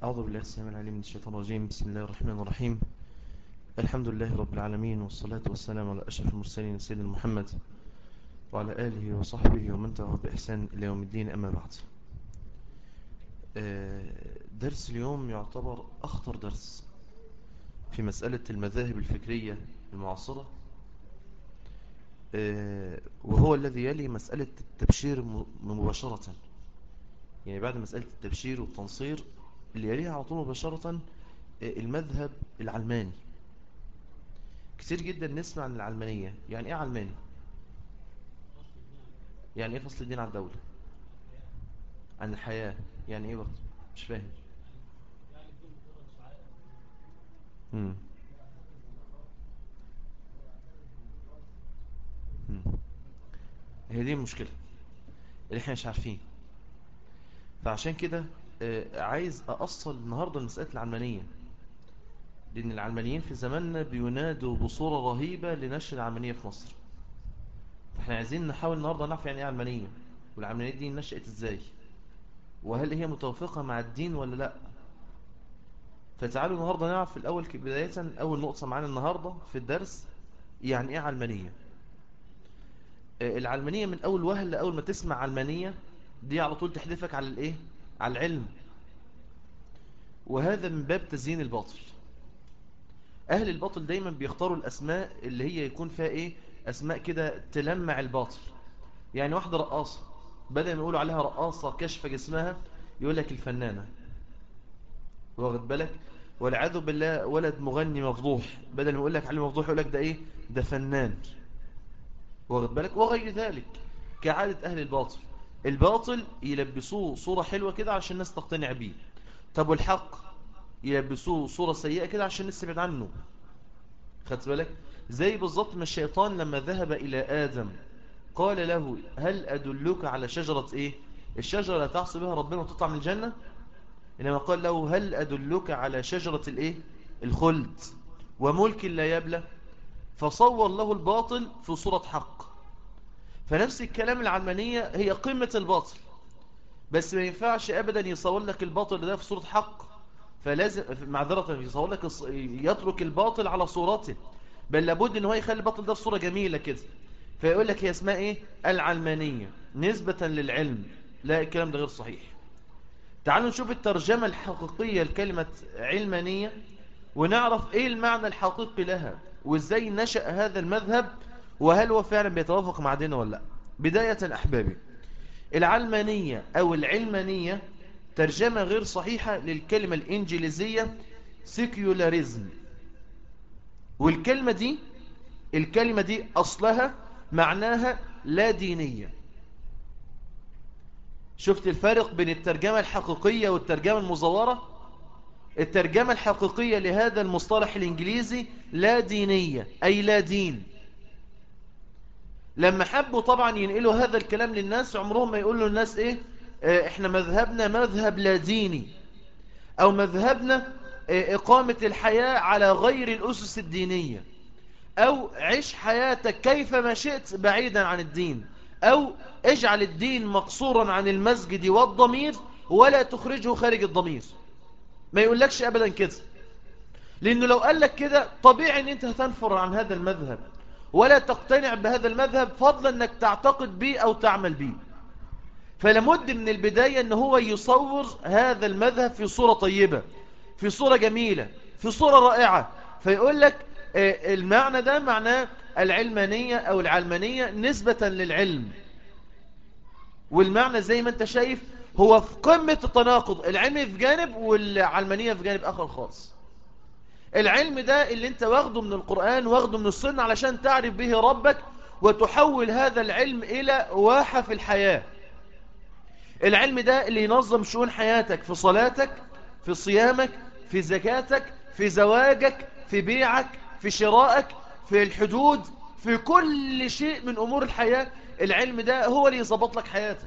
أعوذ بالله السلام العليم من الشيطان الرجيم بسم الله الرحمن الرحيم الحمد لله رب العالمين والصلاة والسلام على أشرف المرسلين سيدنا محمد وعلى آله وصحبه ومن تبعه بإحسان إلى يوم الدين أما بعد درس اليوم يعتبر أخطر درس في مسألة المذاهب الفكرية المعاصرة وهو الذي يلي مسألة التبشير مباشرة يعني بعد مسألة التبشير والتنصير اللي يليها على طول مباشرة المذهب العلماني كتير جدا نسمع عن العلمانية يعني ايه علماني يعني ايه فصل الدين عن الدولة عن الحياة يعني ايه برضه مش فاهم مم. مم. هي دي المشكلة اللي احنا مش عارفين فعشان كده عايز أأصل النهاردة المسألة العلمانية لأن العلمانيين في زماننا بينادوا بصورة رهيبة لنشر العلمانية في مصر فاحنا عايزين نحاول النهاردة نعرف يعني ايه علمانية والعلمانية دي نشأت ازاي وهل هي متوافقة مع الدين ولا لا فتعالوا النهاردة نعرف في الأول بداية أول نقطة معانا النهاردة في الدرس يعني ايه علمانية العلمانية من أول وهلة أول ما تسمع علمانية دي على طول تحدثك على الايه على العلم وهذا من باب تزيين الباطل اهل الباطل دايما بيختاروا الاسماء اللي هي يكون فيها ايه اسماء كده تلمع الباطل يعني واحدة رقاصة بدل ما يقولوا عليها رقاصة كشف جسمها يقول لك الفنانة واخد بالك والعياذ بالله ولد مغني مفضوح بدل ما يقول لك عليه مفضوح يقول لك ده ايه ده فنان واخد بالك وغير ذلك كعادة اهل الباطل الباطل يلبسوه صورة حلوة كده عشان الناس تقتنع بيه طب والحق يلبسوه صورة سيئة كده عشان الناس تبعد عنه خدت بالك زي بالظبط ما الشيطان لما ذهب إلى آدم قال له هل أدلك على شجرة إيه الشجرة لا تعصي بها ربنا وتطلع من الجنة إنما قال له هل أدلك على شجرة الإيه الخلد وملك لا يبلى فصور له الباطل في صورة حق فنفس الكلام العلمانية هي قمة الباطل بس ما ينفعش أبدا يصور لك الباطل ده في صورة حق فلازم معذرة يصور لك يترك الباطل على صورته بل لابد ان هو يخلي الباطل ده في صورة جميلة كده فيقول لك هي اسمها ايه العلمانية نسبة للعلم لا الكلام ده غير صحيح تعالوا نشوف الترجمة الحقيقية لكلمة علمانية ونعرف ايه المعنى الحقيقي لها وازاي نشأ هذا المذهب وهل هو فعلا بيتوافق مع دينه ولا لا بداية أحبابي العلمانية أو العلمانية ترجمة غير صحيحة للكلمة الإنجليزية سيكيولاريزم والكلمة دي الكلمة دي أصلها معناها لا دينية شفت الفارق بين الترجمة الحقيقية والترجمة المزورة الترجمة الحقيقية لهذا المصطلح الإنجليزي لا دينية أي لا دين لما حبوا طبعا ينقلوا هذا الكلام للناس عمرهم ما يقولوا للناس ايه اه احنا مذهبنا مذهب لا ديني او مذهبنا اه اقامة الحياة على غير الاسس الدينية او عيش حياتك كيفما شئت بعيدا عن الدين او اجعل الدين مقصورا عن المسجد والضمير ولا تخرجه خارج الضمير ما يقولكش ابدا كده لانه لو قال لك كده طبيعي ان انت هتنفر عن هذا المذهب ولا تقتنع بهذا المذهب فضلا انك تعتقد به او تعمل به فلمد من البداية ان هو يصور هذا المذهب في صورة طيبة في صورة جميلة في صورة رائعة فيقول لك المعنى ده معناه العلمانية او العلمانية نسبة للعلم والمعنى زي ما انت شايف هو في قمة التناقض العلم في جانب والعلمانية في جانب اخر خالص العلم ده اللي انت واخده من القرآن واخده من السنة علشان تعرف به ربك وتحول هذا العلم الى واحة في الحياة العلم ده اللي ينظم شؤون حياتك في صلاتك في صيامك في زكاتك في زواجك في بيعك في شرائك في الحدود في كل شيء من امور الحياة العلم ده هو اللي يظبط لك حياتك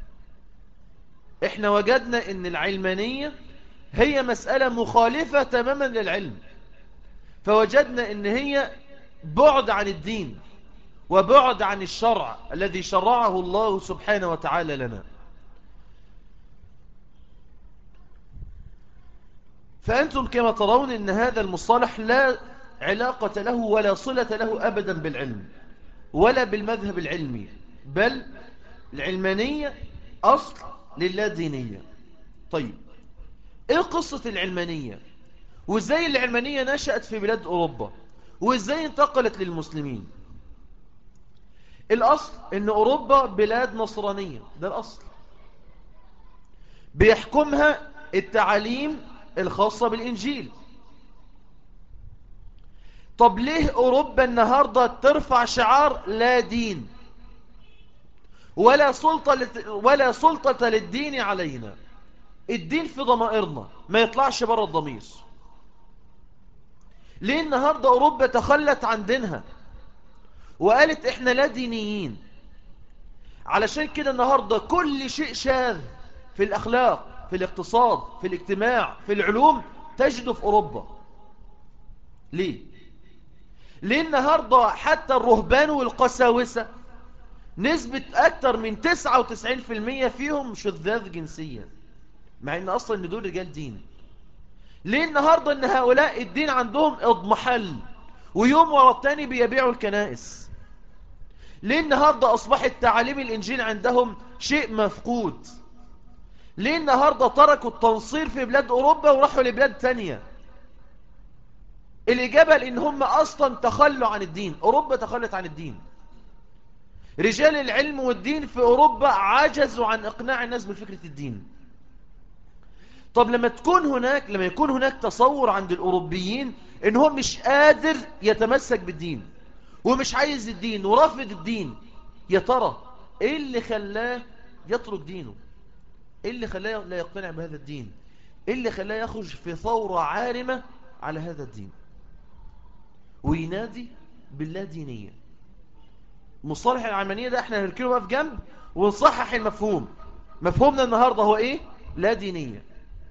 احنا وجدنا ان العلمانية هي مسألة مخالفة تماما للعلم فوجدنا ان هي بعد عن الدين وبعد عن الشرع الذي شرعه الله سبحانه وتعالى لنا فأنتم كما ترون أن هذا المصطلح لا علاقة له ولا صلة له أبدا بالعلم ولا بالمذهب العلمي بل العلمانية أصل لله دينية طيب إيه قصة العلمانية وإزاي العلمانية نشأت في بلاد أوروبا وإزاي انتقلت للمسلمين الأصل أن أوروبا بلاد نصرانية ده الأصل بيحكمها التعاليم الخاصة بالإنجيل طب ليه أوروبا النهاردة ترفع شعار لا دين ولا سلطة, ولا سلطة للدين علينا الدين في ضمائرنا ما يطلعش بره الضمير ليه النهاردة أوروبا تخلت عن دينها وقالت إحنا لا دينيين علشان كده النهاردة كل شيء شاذ في الأخلاق في الاقتصاد في الاجتماع في العلوم تجده في أوروبا ليه؟ ليه النهاردة حتى الرهبان والقساوسة نسبة أكتر من 99% فيهم شذاذ جنسيا مع ان اصلا ان دول رجال دين ليه النهاردة ان هؤلاء الدين عندهم اضمحل ويوم ورا التاني بيبيعوا الكنائس ليه النهاردة اصبحت تعاليم الانجيل عندهم شيء مفقود ليه النهاردة تركوا التنصير في بلاد اوروبا وراحوا لبلاد تانية الاجابة لان هم اصلا تخلوا عن الدين اوروبا تخلت عن الدين رجال العلم والدين في اوروبا عجزوا عن اقناع الناس بفكرة الدين طب لما تكون هناك لما يكون هناك تصور عند الأوروبيين إن هو مش قادر يتمسك بالدين ومش عايز الدين ورافض الدين يا ترى إيه اللي خلاه يترك دينه إيه اللي خلاه لا يقتنع بهذا الدين إيه اللي خلاه يخرج في ثورة عارمة على هذا الدين وينادي بالله دينية مصطلح العلمانية ده احنا هنركنه بقى في جنب ونصحح المفهوم مفهومنا النهاردة هو ايه لا دينية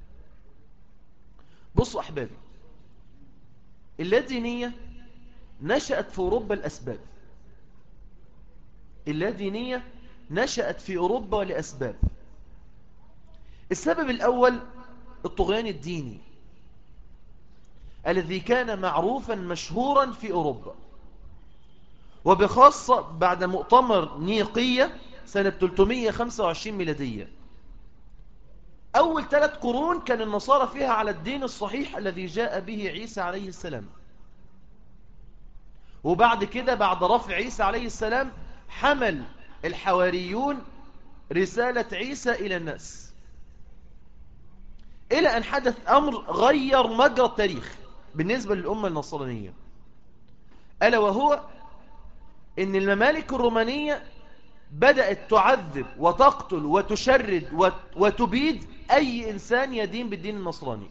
بصوا أحبابي اللادينية نشأت في أوروبا الأسباب اللادينية نشأت في أوروبا لأسباب السبب الأول الطغيان الديني الذي كان معروفا مشهورا في أوروبا وبخاصة بعد مؤتمر نيقية سنة 325 ميلادية أول ثلاث قرون كان النصارى فيها على الدين الصحيح الذي جاء به عيسى عليه السلام وبعد كده بعد رفع عيسى عليه السلام حمل الحواريون رسالة عيسى إلى الناس إلى أن حدث أمر غير مجرى التاريخ بالنسبة للأمة النصرانية ألا وهو أن الممالك الرومانية بدأت تعذب وتقتل وتشرد وتبيد أي إنسان يدين بالدين النصراني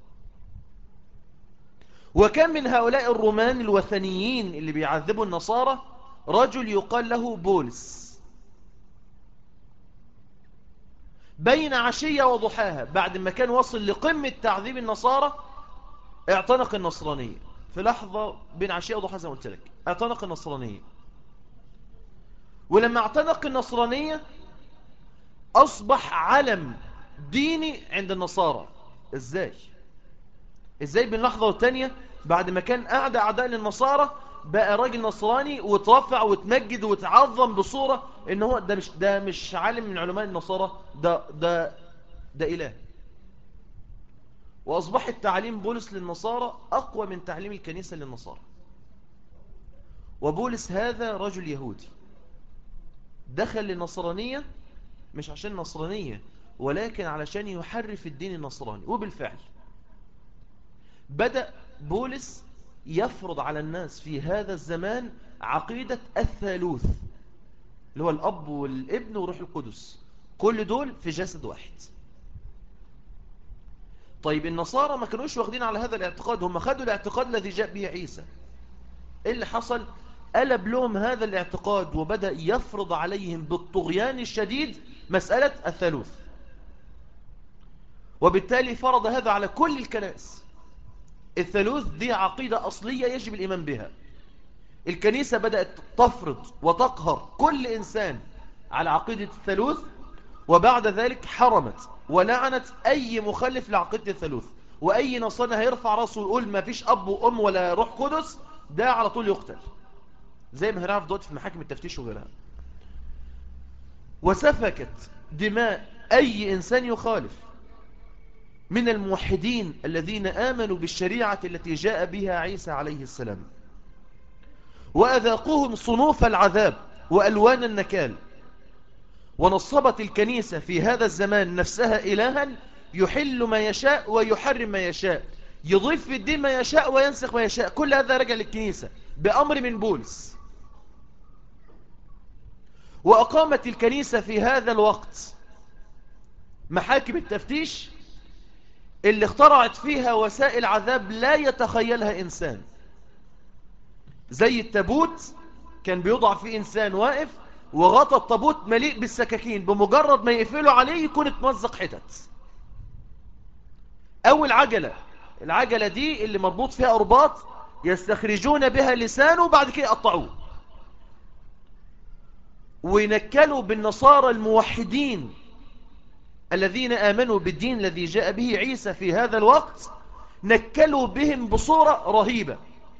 وكان من هؤلاء الرومان الوثنيين اللي بيعذبوا النصارى رجل يقال له بولس بين عشية وضحاها بعد ما كان وصل لقمة تعذيب النصارى اعتنق النصرانية في لحظة بين عشية وضحاها زي ما قلت لك اعتنق النصرانية ولما اعتنق النصرانية أصبح علم ديني عند النصارى ازاي ازاي بين لحظة والتانية بعد ما كان قاعد أعداء للنصارى بقى راجل نصراني وترفع وتمجد وتعظم بصورة ان هو ده مش, ده مش عالم من علماء النصارى ده, ده, ده إله وأصبحت تعليم بولس للنصارى أقوى من تعليم الكنيسة للنصارى وبولس هذا رجل يهودي دخل للنصرانية مش عشان نصرانية ولكن علشان يحرف الدين النصراني وبالفعل بدأ بولس يفرض على الناس في هذا الزمان عقيدة الثالوث اللي هو الأب والابن وروح القدس كل دول في جسد واحد طيب النصارى ما كانوش واخدين على هذا الاعتقاد هم خدوا الاعتقاد الذي جاء به عيسى ايه اللي حصل قلب لهم هذا الاعتقاد وبدأ يفرض عليهم بالطغيان الشديد مسألة الثالوث وبالتالي فرض هذا على كل الكنائس الثالوث دي عقيدة أصلية يجب الإيمان بها الكنيسة بدأت تفرض وتقهر كل إنسان على عقيدة الثالوث وبعد ذلك حرمت ولعنت أي مخلف لعقيدة الثالوث وأي نصراني هيرفع راسه ويقول ما فيش أب وأم ولا روح قدس ده على طول يقتل زي ما هنعرف دلوقتي في محاكم التفتيش وغيرها وسفكت دماء أي إنسان يخالف من الموحدين الذين آمنوا بالشريعة التي جاء بها عيسى عليه السلام وأذاقوهم صنوف العذاب وألوان النكال ونصبت الكنيسة في هذا الزمان نفسها إلها يحل ما يشاء ويحرم ما يشاء يضيف في الدين ما يشاء وينسخ ما يشاء كل هذا رجع للكنيسة بأمر من بولس وأقامت الكنيسة في هذا الوقت محاكم التفتيش اللي اخترعت فيها وسائل عذاب لا يتخيلها إنسان زي التابوت كان بيوضع فيه إنسان واقف وغطى التابوت مليء بالسكاكين بمجرد ما يقفلوا عليه يكون اتمزق حتت أول عجلة العجلة دي اللي مربوط فيها أرباط يستخرجون بها لسانه وبعد كده يقطعوه وينكلوا بالنصارى الموحدين الذين آمنوا بالدين الذي جاء به عيسى في هذا الوقت نكلوا بهم بصورة رهيبة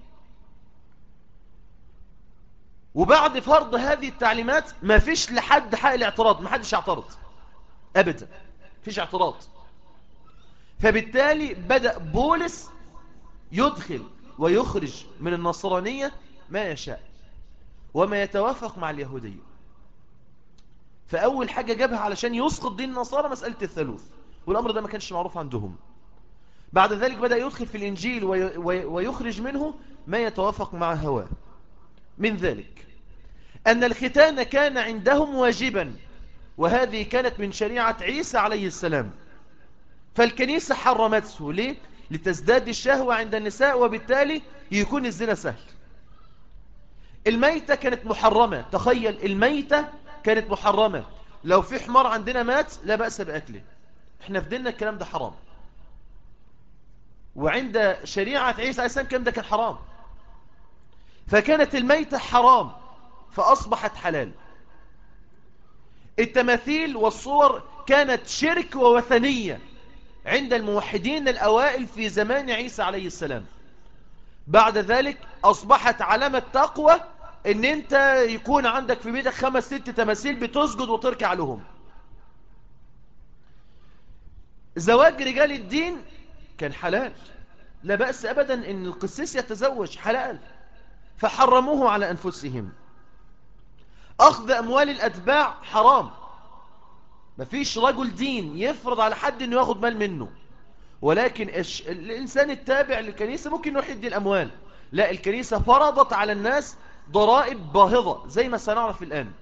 وبعد فرض هذه التعليمات ما فيش لحد حق الاعتراض ما حدش اعترض أبدا فيش اعتراض فبالتالي بدأ بولس يدخل ويخرج من النصرانية ما يشاء وما يتوافق مع اليهودية فأول حاجة جابها علشان يسقط دين النصارى مسألة الثالوث والأمر ده ما كانش معروف عندهم بعد ذلك بدأ يدخل في الإنجيل ويخرج منه ما يتوافق مع هواه من ذلك أن الختان كان عندهم واجبا وهذه كانت من شريعة عيسى عليه السلام فالكنيسة حرمته ليه؟ لتزداد الشهوة عند النساء وبالتالي يكون الزنا سهل الميتة كانت محرمة تخيل الميتة كانت محرمة لو في حمار عندنا مات لا بأس بأكله احنا في ديننا الكلام ده حرام وعند شريعة عيسى عليه السلام الكلام ده كان حرام فكانت الميتة حرام فأصبحت حلال التماثيل والصور كانت شرك ووثنية عند الموحدين الأوائل في زمان عيسى عليه السلام بعد ذلك أصبحت علامة تقوى ان انت يكون عندك في بيتك خمس ست تماثيل بتسجد وتركع لهم زواج رجال الدين كان حلال لا بأس أبدا ان القسيس يتزوج حلال فحرموه على أنفسهم أخذ أموال الأتباع حرام مفيش رجل دين يفرض على حد أنه ياخد مال منه ولكن الإنسان التابع للكنيسة ممكن يروح يدي الأموال لا الكنيسة فرضت على الناس ضرائب باهظة زي ما سنعرف الآن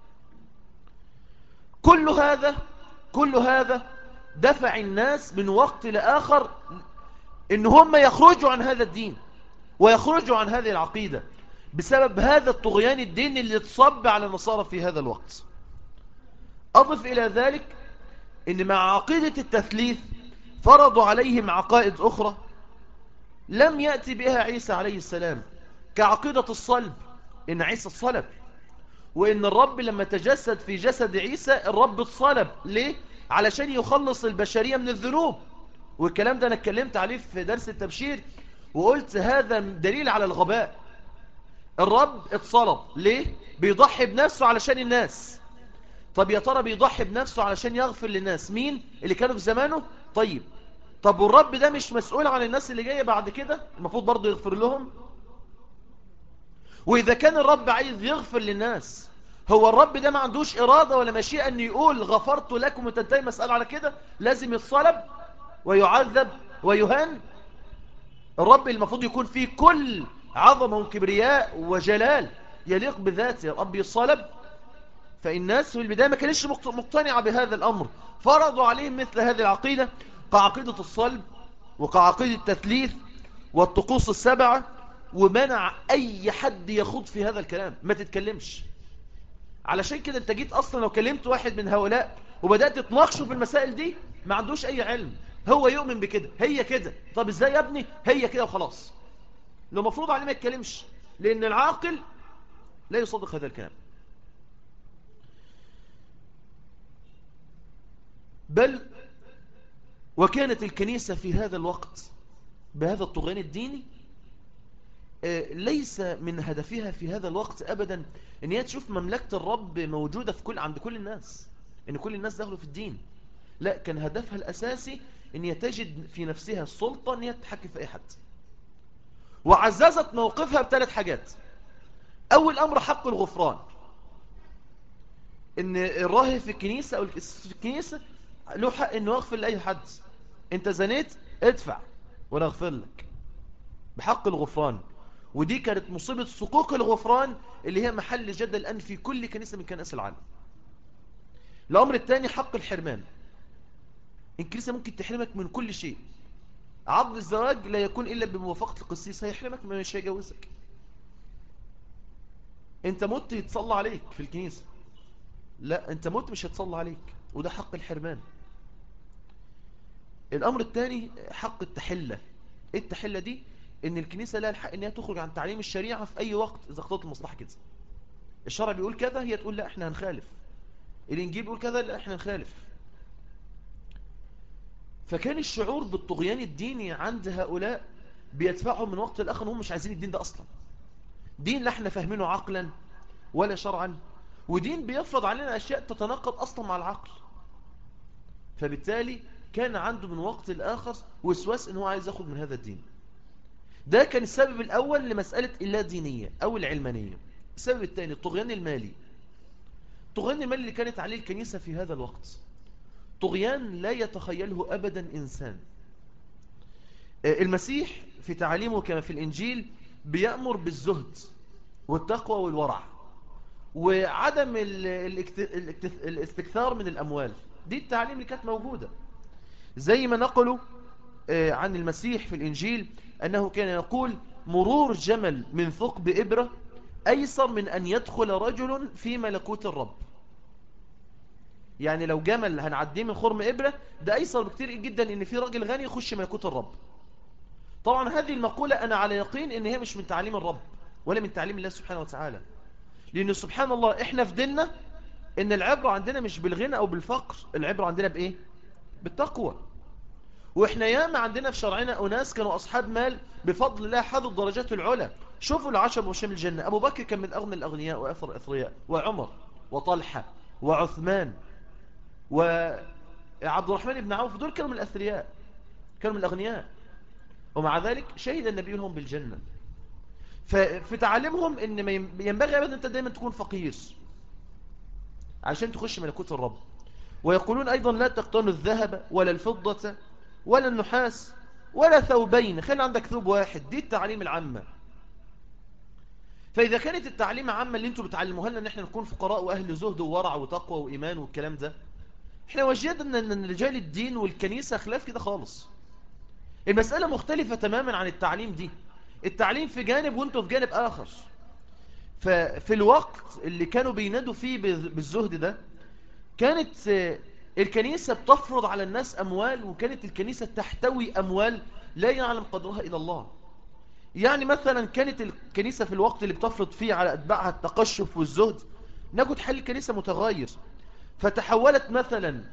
كل هذا كل هذا دفع الناس من وقت لآخر إن هم يخرجوا عن هذا الدين ويخرجوا عن هذه العقيدة بسبب هذا الطغيان الديني اللي تصب على النصارى في هذا الوقت أضف إلى ذلك إن مع عقيدة التثليث فرضوا عليهم عقائد أخرى لم يأتي بها عيسى عليه السلام كعقيدة الصلب إن عيسى الصلب وإن الرب لما تجسد في جسد عيسى الرب اتصلب ليه؟ علشان يخلص البشرية من الذنوب والكلام ده أنا اتكلمت عليه في درس التبشير وقلت هذا دليل على الغباء الرب اتصلب ليه؟ بيضحي بنفسه علشان الناس طب يا ترى بيضحي بنفسه علشان يغفر للناس مين اللي كانوا في زمانه طيب طب والرب ده مش مسؤول عن الناس اللي جاية بعد كده المفروض برضه يغفر لهم وإذا كان الرب عايز يغفر للناس هو الرب ده ما عندوش إرادة ولا مشيئة أن يقول غفرت لكم وتنتهي مسألة على كده لازم يتصلب ويعذب ويهان الرب المفروض يكون فيه كل عظمة وكبرياء وجلال يليق بذاته الرب يصلب فالناس في البداية ما كانش مقتنعة بهذا الأمر فرضوا عليهم مثل هذه العقيدة كعقيدة الصلب وكعقيدة التثليث والطقوس السبعة ومنع أي حد يخوض في هذا الكلام ما تتكلمش علشان كده انت جيت أصلا لو كلمت واحد من هؤلاء وبدأت تناقشه في المسائل دي ما عندوش أي علم هو يؤمن بكده هي كده طب ازاي يا ابني هي كده وخلاص لو مفروض عليه ما يتكلمش لأن العاقل لا يصدق هذا الكلام بل وكانت الكنيسة في هذا الوقت بهذا الطغيان الديني آه، ليس من هدفها في هذا الوقت أبدا أن هي تشوف مملكة الرب موجودة في كل عند كل الناس أن كل الناس دخلوا في الدين لا كان هدفها الأساسي أن هي تجد في نفسها السلطة أن هي تتحكم في أي حد وعززت موقفها بثلاث حاجات أول أمر حق الغفران ان الراهب في الكنيسة او في الكنيسة له حق انه يغفر لأي حد انت زنيت ادفع وانا اغفر لك بحق الغفران ودي كانت مصيبة سقوق الغفران اللي هي محل جدل الآن في كل كنيسة من كنائس العالم الأمر الثاني حق الحرمان الكنيسة ممكن تحرمك من كل شيء عقد الزواج لا يكون إلا بموافقة القسيس هيحرمك من مش هيجوزك انت مت يتصلى عليك في الكنيسة لا انت مت مش هتصلى عليك وده حق الحرمان الامر الثاني حق التحلة ايه التحلة دي ان الكنيسة لها الحق ان هي تخرج عن تعليم الشريعة في اي وقت اذا اختارت المصلحة كده الشرع بيقول كذا هي تقول لا احنا هنخالف الانجيل بيقول كذا لا احنا هنخالف فكان الشعور بالطغيان الديني عند هؤلاء بيدفعهم من وقت لآخر هم مش عايزين الدين ده أصلا دين لا احنا فاهمينه عقلا ولا شرعا ودين بيفرض علينا أشياء تتناقض أصلا مع العقل فبالتالي كان عنده من وقت لآخر وسواس ان هو عايز ياخد من هذا الدين ده كان السبب الأول لمسألة اللا دينية أو العلمانية السبب الثاني الطغيان المالي الطغيان المالي اللي كانت عليه الكنيسة في هذا الوقت طغيان لا يتخيله أبدا إنسان المسيح في تعليمه كما في الإنجيل بيأمر بالزهد والتقوى والورع وعدم الاستكثار من الأموال دي التعليم اللي كانت موجودة زي ما نقلوا عن المسيح في الإنجيل أنه كان يقول مرور جمل من ثقب إبرة أيسر من أن يدخل رجل في ملكوت الرب يعني لو جمل هنعديه من خرم إبرة ده أيسر بكتير جدا أن في راجل غني يخش ملكوت الرب طبعا هذه المقولة أنا على يقين أن هي مش من تعليم الرب ولا من تعليم الله سبحانه وتعالى لأن سبحان الله إحنا في ديننا إن العبرة عندنا مش بالغنى أو بالفقر العبرة عندنا بإيه؟ بالتقوى وإحنا ياما عندنا في شرعنا أناس كانوا أصحاب مال بفضل الله حظوا الدرجات العلى شوفوا العشر مبشرين الجنة أبو بكر كان من أغنى الأغنياء وأثر الأثرياء وعمر وطلحة وعثمان وعبد الرحمن بن عوف دول كانوا من الأثرياء كانوا من الأغنياء ومع ذلك شهد النبي لهم بالجنة ففي تعليمهم ان ما ينبغي ابدا انت دايما تكون فقير عشان تخش ملكوت الرب ويقولون ايضا لا تقتنوا الذهب ولا الفضة ولا النحاس ولا ثوبين خلي عندك ثوب واحد دي التعليم العامة فإذا كانت التعليم عامة اللي انتوا بتعلموها لنا ان احنا نكون فقراء واهل زهد وورع وتقوى وإيمان والكلام ده احنا وجدنا ان رجال الدين والكنيسة خلاف كده خالص المسألة مختلفة تماما عن التعليم دي التعليم في جانب وانتوا في جانب آخر ففي الوقت اللي كانوا بينادوا فيه بالزهد ده كانت الكنيسة بتفرض على الناس أموال وكانت الكنيسة تحتوي أموال لا يعلم قدرها إلى الله يعني مثلا كانت الكنيسة في الوقت اللي بتفرض فيه على أتباعها التقشف والزهد نجد حل الكنيسة متغير فتحولت مثلا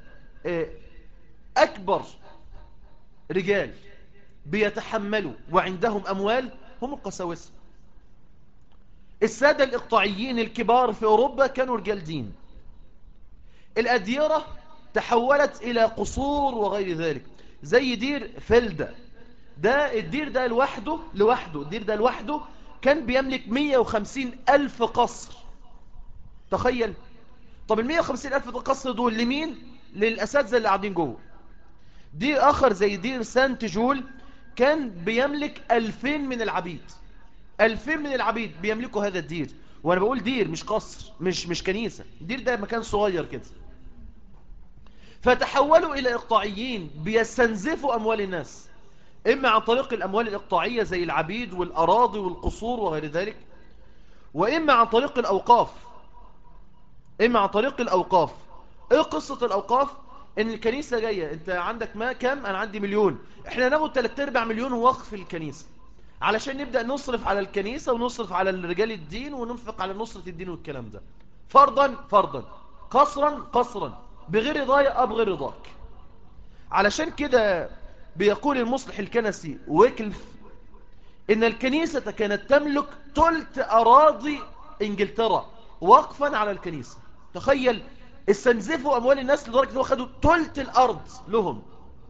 أكبر رجال بيتحملوا وعندهم أموال هم القساوسة السادة الإقطاعيين الكبار في أوروبا كانوا رجال دين الأديرة تحولت إلى قصور وغير ذلك زي دير فلدة ده الدير ده لوحده لوحده الدير ده لوحده كان بيملك 150 ألف قصر تخيل طب ال 150 ألف قصر دول لمين للأساتذة اللي قاعدين جوه دير آخر زي دير سانت جول كان بيملك ألفين من العبيد ألفين من العبيد بيملكوا هذا الدير وأنا بقول دير مش قصر مش مش كنيسة دير ده مكان صغير كده فتحولوا إلى إقطاعيين بيستنزفوا أموال الناس إما عن طريق الأموال الإقطاعية زي العبيد والأراضي والقصور وغير ذلك وإما عن طريق الأوقاف إما عن طريق الأوقاف إيه قصة الأوقاف ان الكنيسة جاية انت عندك ما كم انا عندي مليون احنا ناخد 3 ارباع مليون وقف الكنيسة علشان نبدأ نصرف على الكنيسة ونصرف على رجال الدين وننفق على نصرة الدين والكلام ده فرضا فرضا قصرا قصرا بغير رضايا اب غير رضاك علشان كده بيقول المصلح الكنسي ويكلف إن الكنيسة كانت تملك تلت أراضي إنجلترا وقفا على الكنيسة تخيل استنزفوا أموال الناس لدرجة أنه خدوا تلت الأرض لهم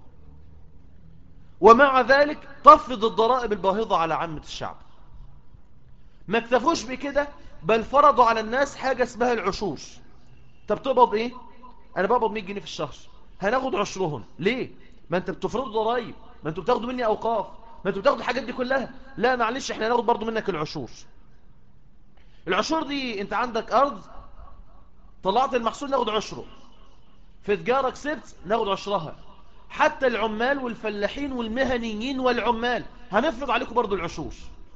ومع ذلك تفرض الضرائب الباهظة على عامة الشعب ما اكتفوش بكده بل فرضوا على الناس حاجة اسمها العشور طب تقبض ايه انا بقبض 100 جنيه في الشهر هناخد عشرهم ليه ما انت بتفرضوا ضرائب ما انتوا بتاخدوا مني اوقاف ما انتوا بتاخدوا الحاجات دي كلها لا معلش احنا هناخد برضو منك العشور العشور دي انت عندك ارض طلعت المحصول ناخد عشره في تجارة كسبت ناخد عشرها حتى العمال والفلاحين والمهنيين والعمال هنفرض عليكم برضو العشور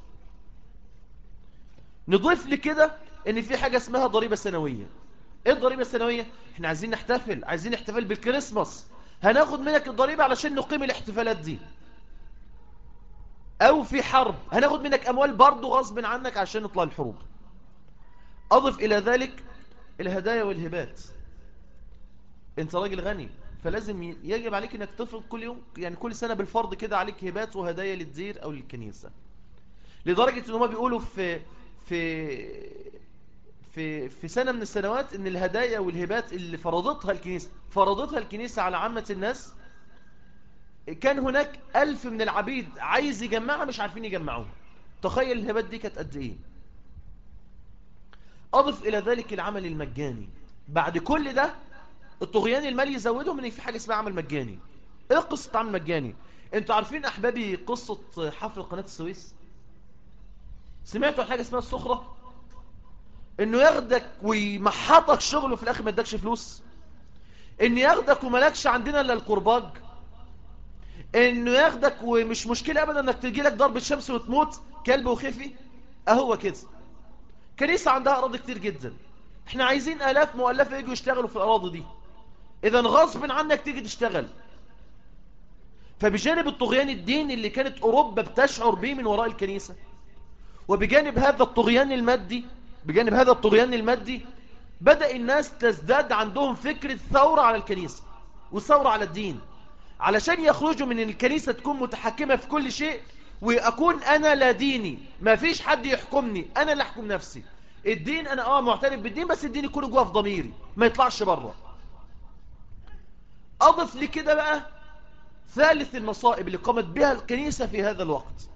نضيف لكده ان في حاجة اسمها ضريبة سنوية ايه الضريبة السنوية احنا عايزين نحتفل عايزين نحتفل بالكريسماس هناخد منك الضريبة علشان نقيم الاحتفالات دي او في حرب هناخد منك اموال برضو غصب عنك عشان نطلع الحروب اضف الى ذلك الهدايا والهبات انت راجل غني فلازم يجب عليك انك تفرض كل يوم يعني كل سنة بالفرض كده عليك هبات وهدايا للدير او للكنيسة لدرجة ان هم بيقولوا في في في في سنة من السنوات ان الهدايا والهبات اللي فرضتها الكنيسة فرضتها الكنيسة على عامة الناس كان هناك ألف من العبيد عايز يجمعها مش عارفين يجمعوها تخيل الهبات دي كانت قد ايه أضف إلى ذلك العمل المجاني بعد كل ده الطغيان المالي يزودهم ان في حاجة اسمها عمل مجاني ايه قصة عمل مجاني انتوا عارفين احبابي قصة حفر قناة السويس سمعتوا عن حاجة اسمها السخرة انه ياخدك ويمحطك شغل وفي الاخر ما يدكش فلوس انه ياخدك وملكش عندنا الا القرباج انه ياخدك ومش مشكلة ابدا انك تجي لك ضربة شمس وتموت كلب وخفي اهو كده كنيسة عندها اراضي كتير جدا احنا عايزين الاف مؤلفة يجوا يشتغلوا في الاراضي دي اذا غصب عنك تيجي تشتغل فبجانب الطغيان الديني اللي كانت اوروبا بتشعر به من وراء الكنيسة وبجانب هذا الطغيان المادي بجانب هذا الطغيان المادي بدأ الناس تزداد عندهم فكرة ثورة على الكنيسة وثورة على الدين علشان يخرجوا من الكنيسة تكون متحكمة في كل شيء وأكون أنا لا ديني ما فيش حد يحكمني أنا اللي أحكم نفسي الدين أنا آه معترف بالدين بس الدين يكون جوه في ضميري ما يطلعش بره أضف لكده بقى ثالث المصائب اللي قامت بها الكنيسة في هذا الوقت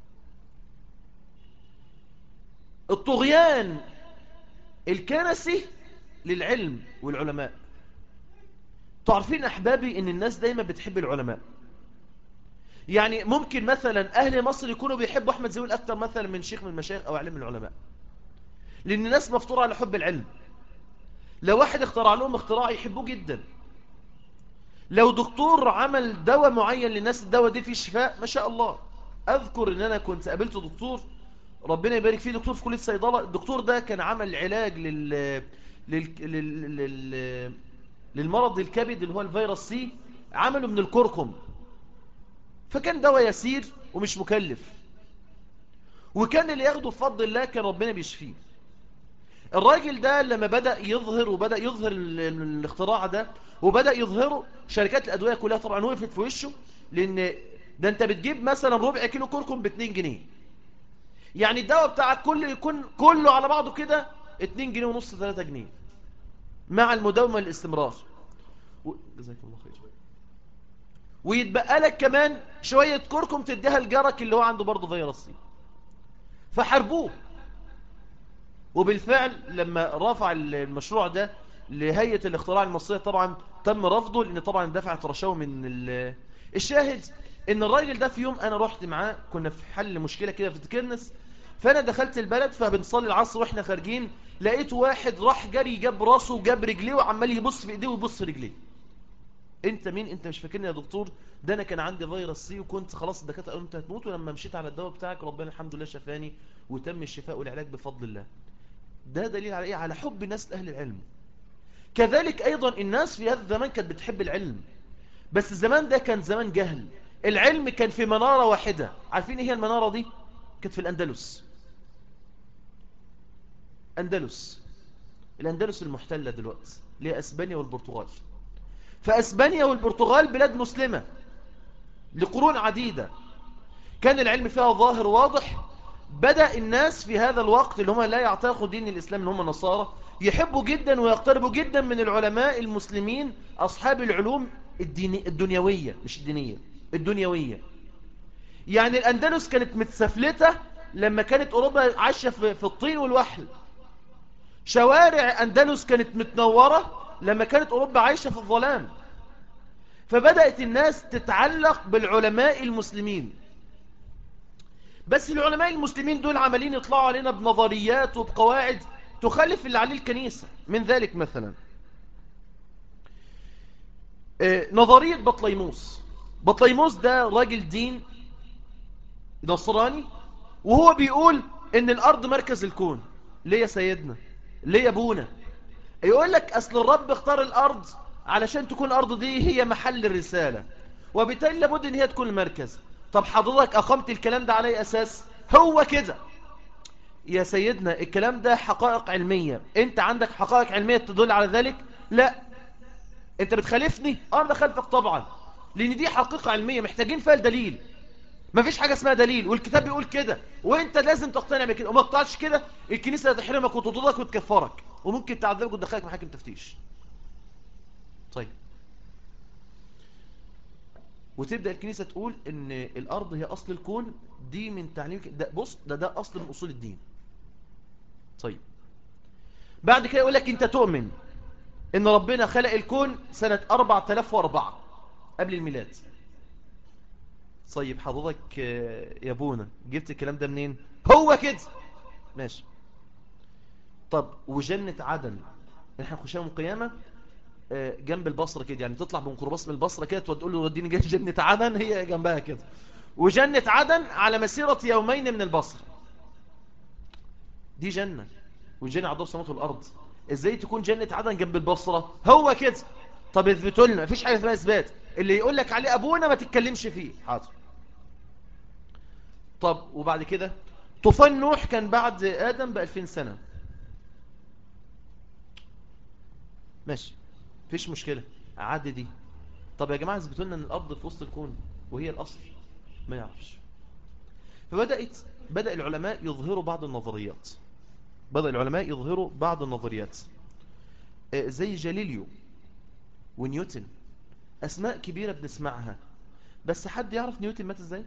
الطغيان الكنسي للعلم والعلماء تعرفين أحبابي أن الناس دايما بتحب العلماء يعني ممكن مثلا أهل مصر يكونوا بيحبوا أحمد زويل أكثر مثلا من شيخ من المشايخ أو علم من العلماء لأن الناس مفطورة على حب العلم لو واحد اخترع لهم اختراع يحبوه جدا لو دكتور عمل دواء معين للناس الدواء دي فيه شفاء ما شاء الله أذكر أن أنا كنت قابلت دكتور ربنا يبارك فيه دكتور في كلية الصيدلة الدكتور ده كان عمل علاج لل... لل... لل... لل... للمرض الكبد اللي هو الفيروس سي عمله من الكركم فكان دواء يسير ومش مكلف وكان اللي ياخده بفضل الله كان ربنا بيشفيه الراجل ده لما بدأ يظهر وبدأ يظهر الاختراع ده وبدأ يظهره شركات الأدوية كلها طبعا وقفت في وشه لأن ده انت بتجيب مثلا ربع كيلو كركم ب 2 جنيه يعني الدواء بتاعك كله يكون كله على بعضه كده 2 جنيه ونص 3 جنيه مع المداومة والاستمرار و... جزاك الله خير ويتبقى لك كمان شوية كركم تديها لجارك اللي هو عنده برضه فيروس سي فحاربوه وبالفعل لما رفع المشروع ده لهيئة الاختراع المصرية طبعا تم رفضه لان طبعا دفعت رشاوى من الشاهد ان الراجل ده في يوم انا رحت معاه كنا في حل مشكلة كده في تكرنس فانا دخلت البلد فبنصلي العصر واحنا خارجين لقيت واحد راح جري جاب راسه وجاب رجليه وعمال يبص في ايديه ويبص في رجليه انت مين انت مش فاكرني يا دكتور ده انا كان عندي فيروس سي وكنت خلاص الدكاتره قالوا انت هتموت ولما مشيت على الدواء بتاعك ربنا الحمد لله شفاني وتم الشفاء والعلاج بفضل الله ده دليل على ايه على حب الناس لاهل العلم كذلك ايضا الناس في هذا الزمان كانت بتحب العلم بس الزمان ده كان زمان جهل العلم كان في منارة واحدة عارفين ايه هي المنارة دي كانت في الاندلس اندلس الاندلس المحتلة دلوقتي اللي هي اسبانيا والبرتغال فأسبانيا والبرتغال بلاد مسلمة لقرون عديدة كان العلم فيها ظاهر واضح بدأ الناس في هذا الوقت اللي هم لا يعتقدوا دين الإسلام اللي هم نصارى يحبوا جدا ويقتربوا جدا من العلماء المسلمين أصحاب العلوم الديني الدنيوية مش الدينية الدنيوية يعني الأندلس كانت متسفلتة لما كانت أوروبا عايشة في الطين والوحل شوارع أندلس كانت متنورة لما كانت أوروبا عايشة في الظلام فبدأت الناس تتعلق بالعلماء المسلمين بس العلماء المسلمين دول عمالين يطلعوا علينا بنظريات وبقواعد تخالف اللي عليه الكنيسة من ذلك مثلا آه، نظرية بطليموس بطليموس ده راجل دين نصراني وهو بيقول ان الارض مركز الكون ليه يا سيدنا ليه يا ابونا يقول لك اصل الرب اختار الارض علشان تكون الارض دي هي محل الرسالة وبالتالي لابد ان هي تكون المركز طب حضرتك اقمت الكلام ده على اي اساس هو كده يا سيدنا الكلام ده حقائق علمية انت عندك حقائق علمية تدل على ذلك لا انت بتخالفني اه انا بخالفك طبعا لان دي حقيقة علمية محتاجين فيها الدليل مفيش حاجة اسمها دليل والكتاب بيقول كده وانت لازم تقتنع بكده وما تقطعش كده الكنيسة هتحرمك وتطردك وتكفرك وممكن تعذبك وتدخلك محاكم تفتيش طيب وتبدأ الكنيسة تقول ان الارض هي اصل الكون دي من تعليم ده بص ده ده اصل من اصول الدين طيب بعد كده يقول لك انت تؤمن ان ربنا خلق الكون سنة 4004 قبل الميلاد طيب حضرتك يا ابونا جبت الكلام ده منين هو كده ماشي طب وجنة عدن احنا نخشها من القيامة جنب البصرة كده يعني تطلع بميكروباص من البصرة كده تقول له وديني جنة عدن هي جنبها كده وجنة عدن على مسيرة يومين من البصرة دي جنة والجنة عدو السماوات والأرض ازاي تكون جنة عدن جنب البصرة هو كده طب اثبتوا لنا مفيش حاجة اسمها اثبات اللي يقول لك عليه ابونا ما تتكلمش فيه حاضر طب وبعد كده طوفان نوح كان بعد آدم ب 2000 سنة ماشي مفيش مشكلة عادي دي طب يا جماعة اثبتوا لنا ان الأرض في وسط الكون وهي الأصل ما يعرفش فبدأت بدأ العلماء يظهروا بعض النظريات بدأ العلماء يظهروا بعض النظريات زي جاليليو ونيوتن أسماء كبيرة بنسمعها بس حد يعرف نيوتن مات ازاي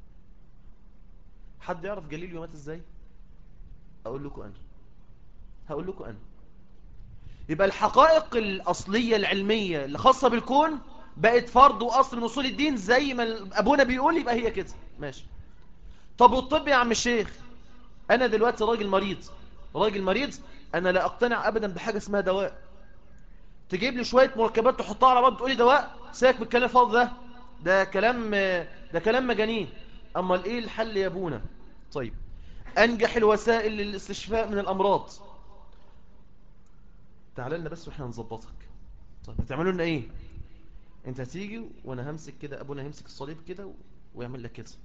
حد يعرف جاليليو مات ازاي اقول لكم انا هقول لكم انا يبقى الحقائق الأصلية العلمية اللي خاصة بالكون بقت فرض وأصل من أصول الدين زي ما أبونا بيقول يبقى هي كده ماشي طب والطب يا عم الشيخ أنا دلوقتي راجل مريض راجل مريض أنا لا أقتنع أبدا بحاجة اسمها دواء تجيب لي شوية مركبات تحطها على بعض تقول لي دواء ساك بالكلام الفاضي ده ده كلام ده كلام مجانين أما الإيه الحل يا أبونا طيب أنجح الوسائل للاستشفاء من الأمراض تعال لنا بس واحنا نظبطك طيب هتعملوا لنا ايه انت هتيجي وانا همسك كده ابونا هيمسك الصليب كده ويعمل لك كده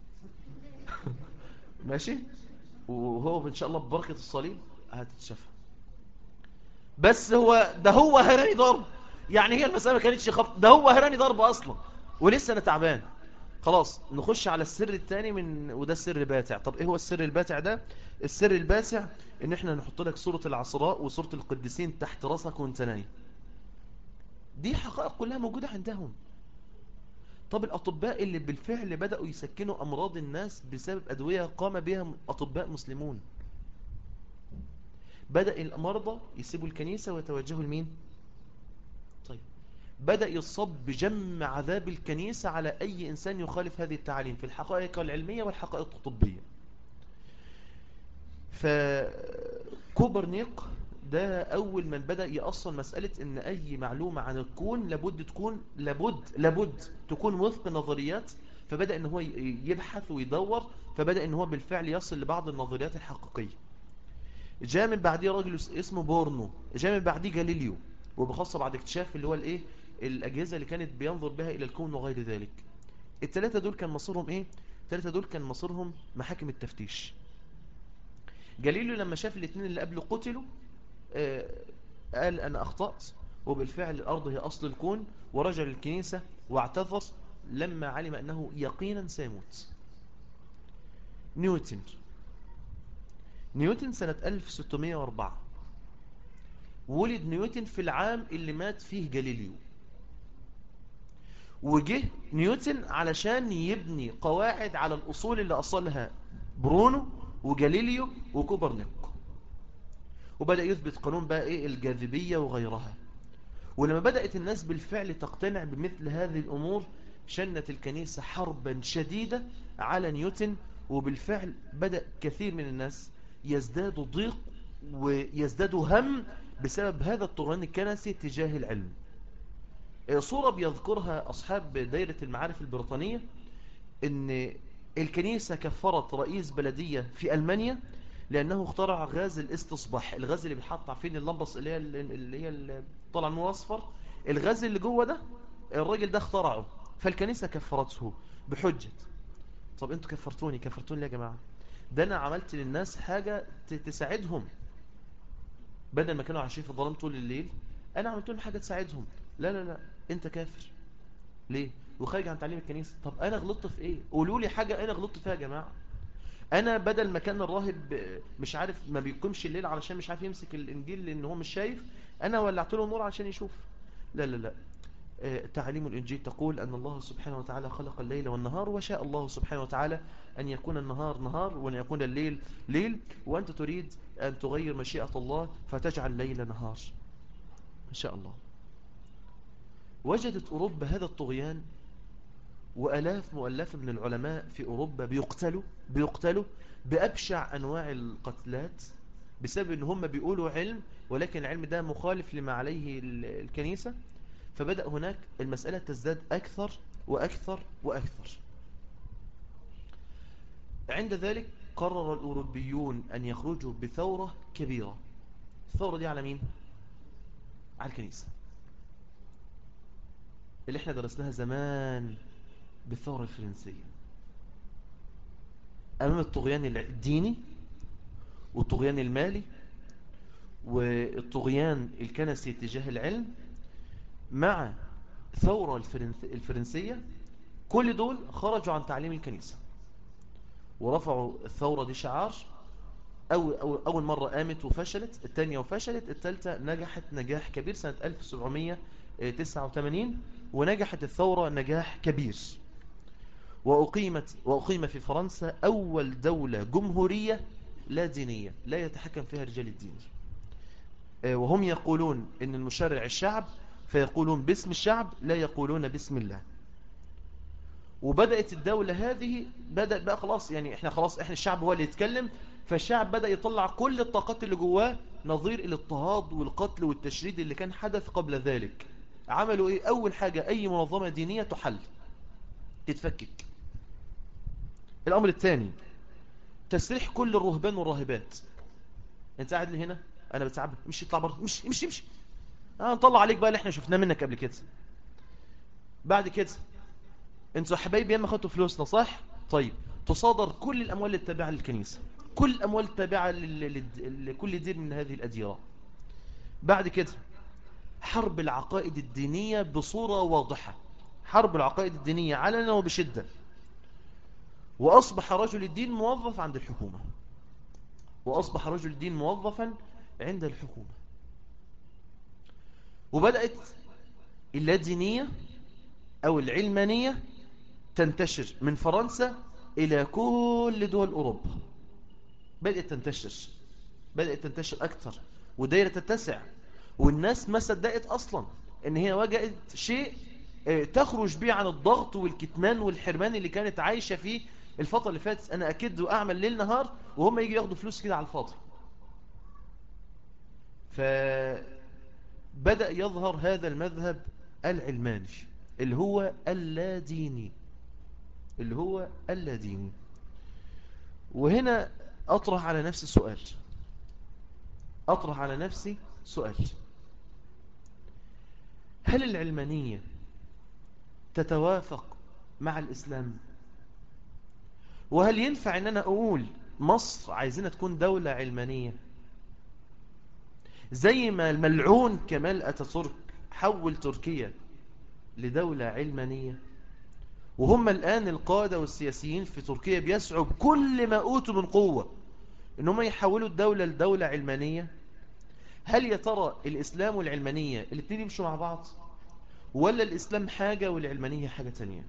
ماشي وهو ان شاء الله ببركة الصليب هتتشفى بس هو ده هو هراني ضرب يعني هي المسألة ما كانتش خبط ده هو هراني ضرب اصلا ولسه انا تعبان خلاص نخش على السر الثاني من وده السر باتع طب ايه هو السر الباتع ده السر الباتع ان احنا نحط لك صورة العصراء وصورة القديسين تحت راسك وانت نايم دي حقائق كلها موجودة عندهم طب الأطباء اللي بالفعل بدأوا يسكنوا أمراض الناس بسبب أدوية قام بها أطباء مسلمون بدأ المرضى يسيبوا الكنيسة ويتوجهوا لمين طيب بدأ يصب بجم عذاب الكنيسة على أي إنسان يخالف هذه التعاليم في الحقائق العلمية والحقائق الطبية فكوبرنيق ده أول من بدأ يأصل مسألة إن أي معلومة عن الكون لابد تكون لابد لابد تكون وفق نظريات فبدأ إن هو يبحث ويدور فبدأ إن هو بالفعل يصل لبعض النظريات الحقيقية جاء من بعديه راجل اسمه بورنو جاء من بعديه جاليليو وبخاصة بعد اكتشاف اللي هو الايه الأجهزة اللي كانت بينظر بها إلى الكون وغير ذلك الثلاثة دول كان مصيرهم ايه الثلاثة دول كان مصيرهم محاكم التفتيش جاليليو لما شاف الاثنين اللي قبله قتلوا آه قال أنا أخطأت وبالفعل الأرض هي أصل الكون ورجع للكنيسة واعتذر لما علم أنه يقينا سيموت نيوتن نيوتن سنة 1604 ولد نيوتن في العام اللي مات فيه جاليليو وجه نيوتن علشان يبني قواعد على الأصول اللي أصلها برونو وجاليليو وكوبرنيكو وبدأ يثبت قانون بقى إيه الجاذبية وغيرها ولما بدأت الناس بالفعل تقتنع بمثل هذه الأمور شنت الكنيسة حربا شديدة على نيوتن وبالفعل بدأ كثير من الناس يزدادوا ضيق ويزدادوا هم بسبب هذا الطغيان الكنسي تجاه العلم صورة بيذكرها أصحاب دائرة المعارف البريطانية ان الكنيسة كفرت رئيس بلدية في ألمانيا لأنه اخترع غاز الاستصباح الغاز اللي بيتحط عارفين اللمبس اللي هي اللي هي طلع المو أصفر الغاز اللي جوه ده الراجل ده اخترعه فالكنيسة كفرته بحجة طب انتوا كفرتوني كفرتوني ليه يا جماعة ده انا عملت للناس حاجة تساعدهم بدل ما كانوا عايشين في الظلام طول الليل انا عملت لهم حاجة تساعدهم لا لا لا انت كافر ليه وخارج عن تعليم الكنيسة طب انا غلطت في ايه قولوا لي حاجة انا غلطت فيها يا جماعة انا بدل ما كان الراهب مش عارف ما بيقومش الليل علشان مش عارف يمسك الانجيل لان هو مش شايف انا ولعت له النور عشان يشوف لا لا لا تعليم الإنجيل تقول أن الله سبحانه وتعالى خلق الليل والنهار وشاء الله سبحانه وتعالى أن يكون النهار نهار وأن يكون الليل ليل وأنت تريد أن تغير مشيئة الله فتجعل الليل نهار إن شاء الله وجدت أوروبا هذا الطغيان وألاف مؤلفة من العلماء في أوروبا بيقتلوا بيقتلوا بأبشع أنواع القتلات بسبب أن هم بيقولوا علم ولكن العلم ده مخالف لما عليه الكنيسة فبدأ هناك المسألة تزداد أكثر وأكثر وأكثر عند ذلك قرر الأوروبيون أن يخرجوا بثورة كبيرة الثورة دي على مين؟ على الكنيسة اللي احنا درسناها زمان بالثورة الفرنسية أمام الطغيان الديني والطغيان المالي والطغيان الكنسي تجاه العلم مع ثورة الفرنسية كل دول خرجوا عن تعليم الكنيسة ورفعوا الثورة دي شعار أول, أول, أول مرة قامت وفشلت الثانية وفشلت الثالثة نجحت نجاح كبير سنة 1789 ونجحت الثورة نجاح كبير وأقيمت وأقيم في فرنسا أول دولة جمهورية لا دينية لا يتحكم فيها رجال الدين وهم يقولون أن المشرع الشعب فيقولون باسم الشعب لا يقولون باسم الله وبدأت الدولة هذه بدأت بقى خلاص يعني احنا خلاص احنا الشعب هو اللي يتكلم فالشعب بدأ يطلع كل الطاقات اللي جواه نظير الاضطهاد والقتل والتشريد اللي كان حدث قبل ذلك عملوا ايه اول حاجة اي منظمة دينية تحل تتفكك الامر الثاني تسريح كل الرهبان والراهبات انت قاعد لي هنا انا بتعب مش يطلع بره مش مش مش هنطلع عليك بقى اللي احنا شفناه منك قبل كده بعد كده انتوا حبايبي ياما خدتوا فلوسنا صح طيب تصادر كل الاموال التابعه للكنيسه كل الاموال التابعه لكل دين من هذه الاديره بعد كده حرب العقائد الدينيه بصوره واضحه حرب العقائد الدينيه علنا وبشده واصبح رجل الدين موظف عند الحكومه واصبح رجل الدين موظفا عند الحكومه وبدأت اللادينية أو العلمانية تنتشر من فرنسا إلى كل دول أوروبا بدأت تنتشر بدأت تنتشر أكثر ودايرة تتسع والناس ما صدقت أصلا إن هي وجدت شيء تخرج به عن الضغط والكتمان والحرمان اللي كانت عايشة فيه الفترة اللي فاتت أنا أكد وأعمل ليل نهار وهم يجي ياخدوا فلوس كده على الفاضي ف بدأ يظهر هذا المذهب العلماني اللي هو اللاديني اللي هو اللاديني وهنا أطرح على نفسي سؤال أطرح على نفسي سؤال هل العلمانية تتوافق مع الإسلام وهل ينفع أن أنا أقول مصر عايزينها تكون دولة علمانية زي ما الملعون كمال أتاتورك حول تركيا لدولة علمانية وهم الآن القادة والسياسيين في تركيا بيسعوا بكل ما أوتوا من قوة إنهم يحولوا الدولة لدولة علمانية هل يا ترى الإسلام والعلمانية الاثنين يمشوا مع بعض ولا الإسلام حاجة والعلمانية حاجة تانية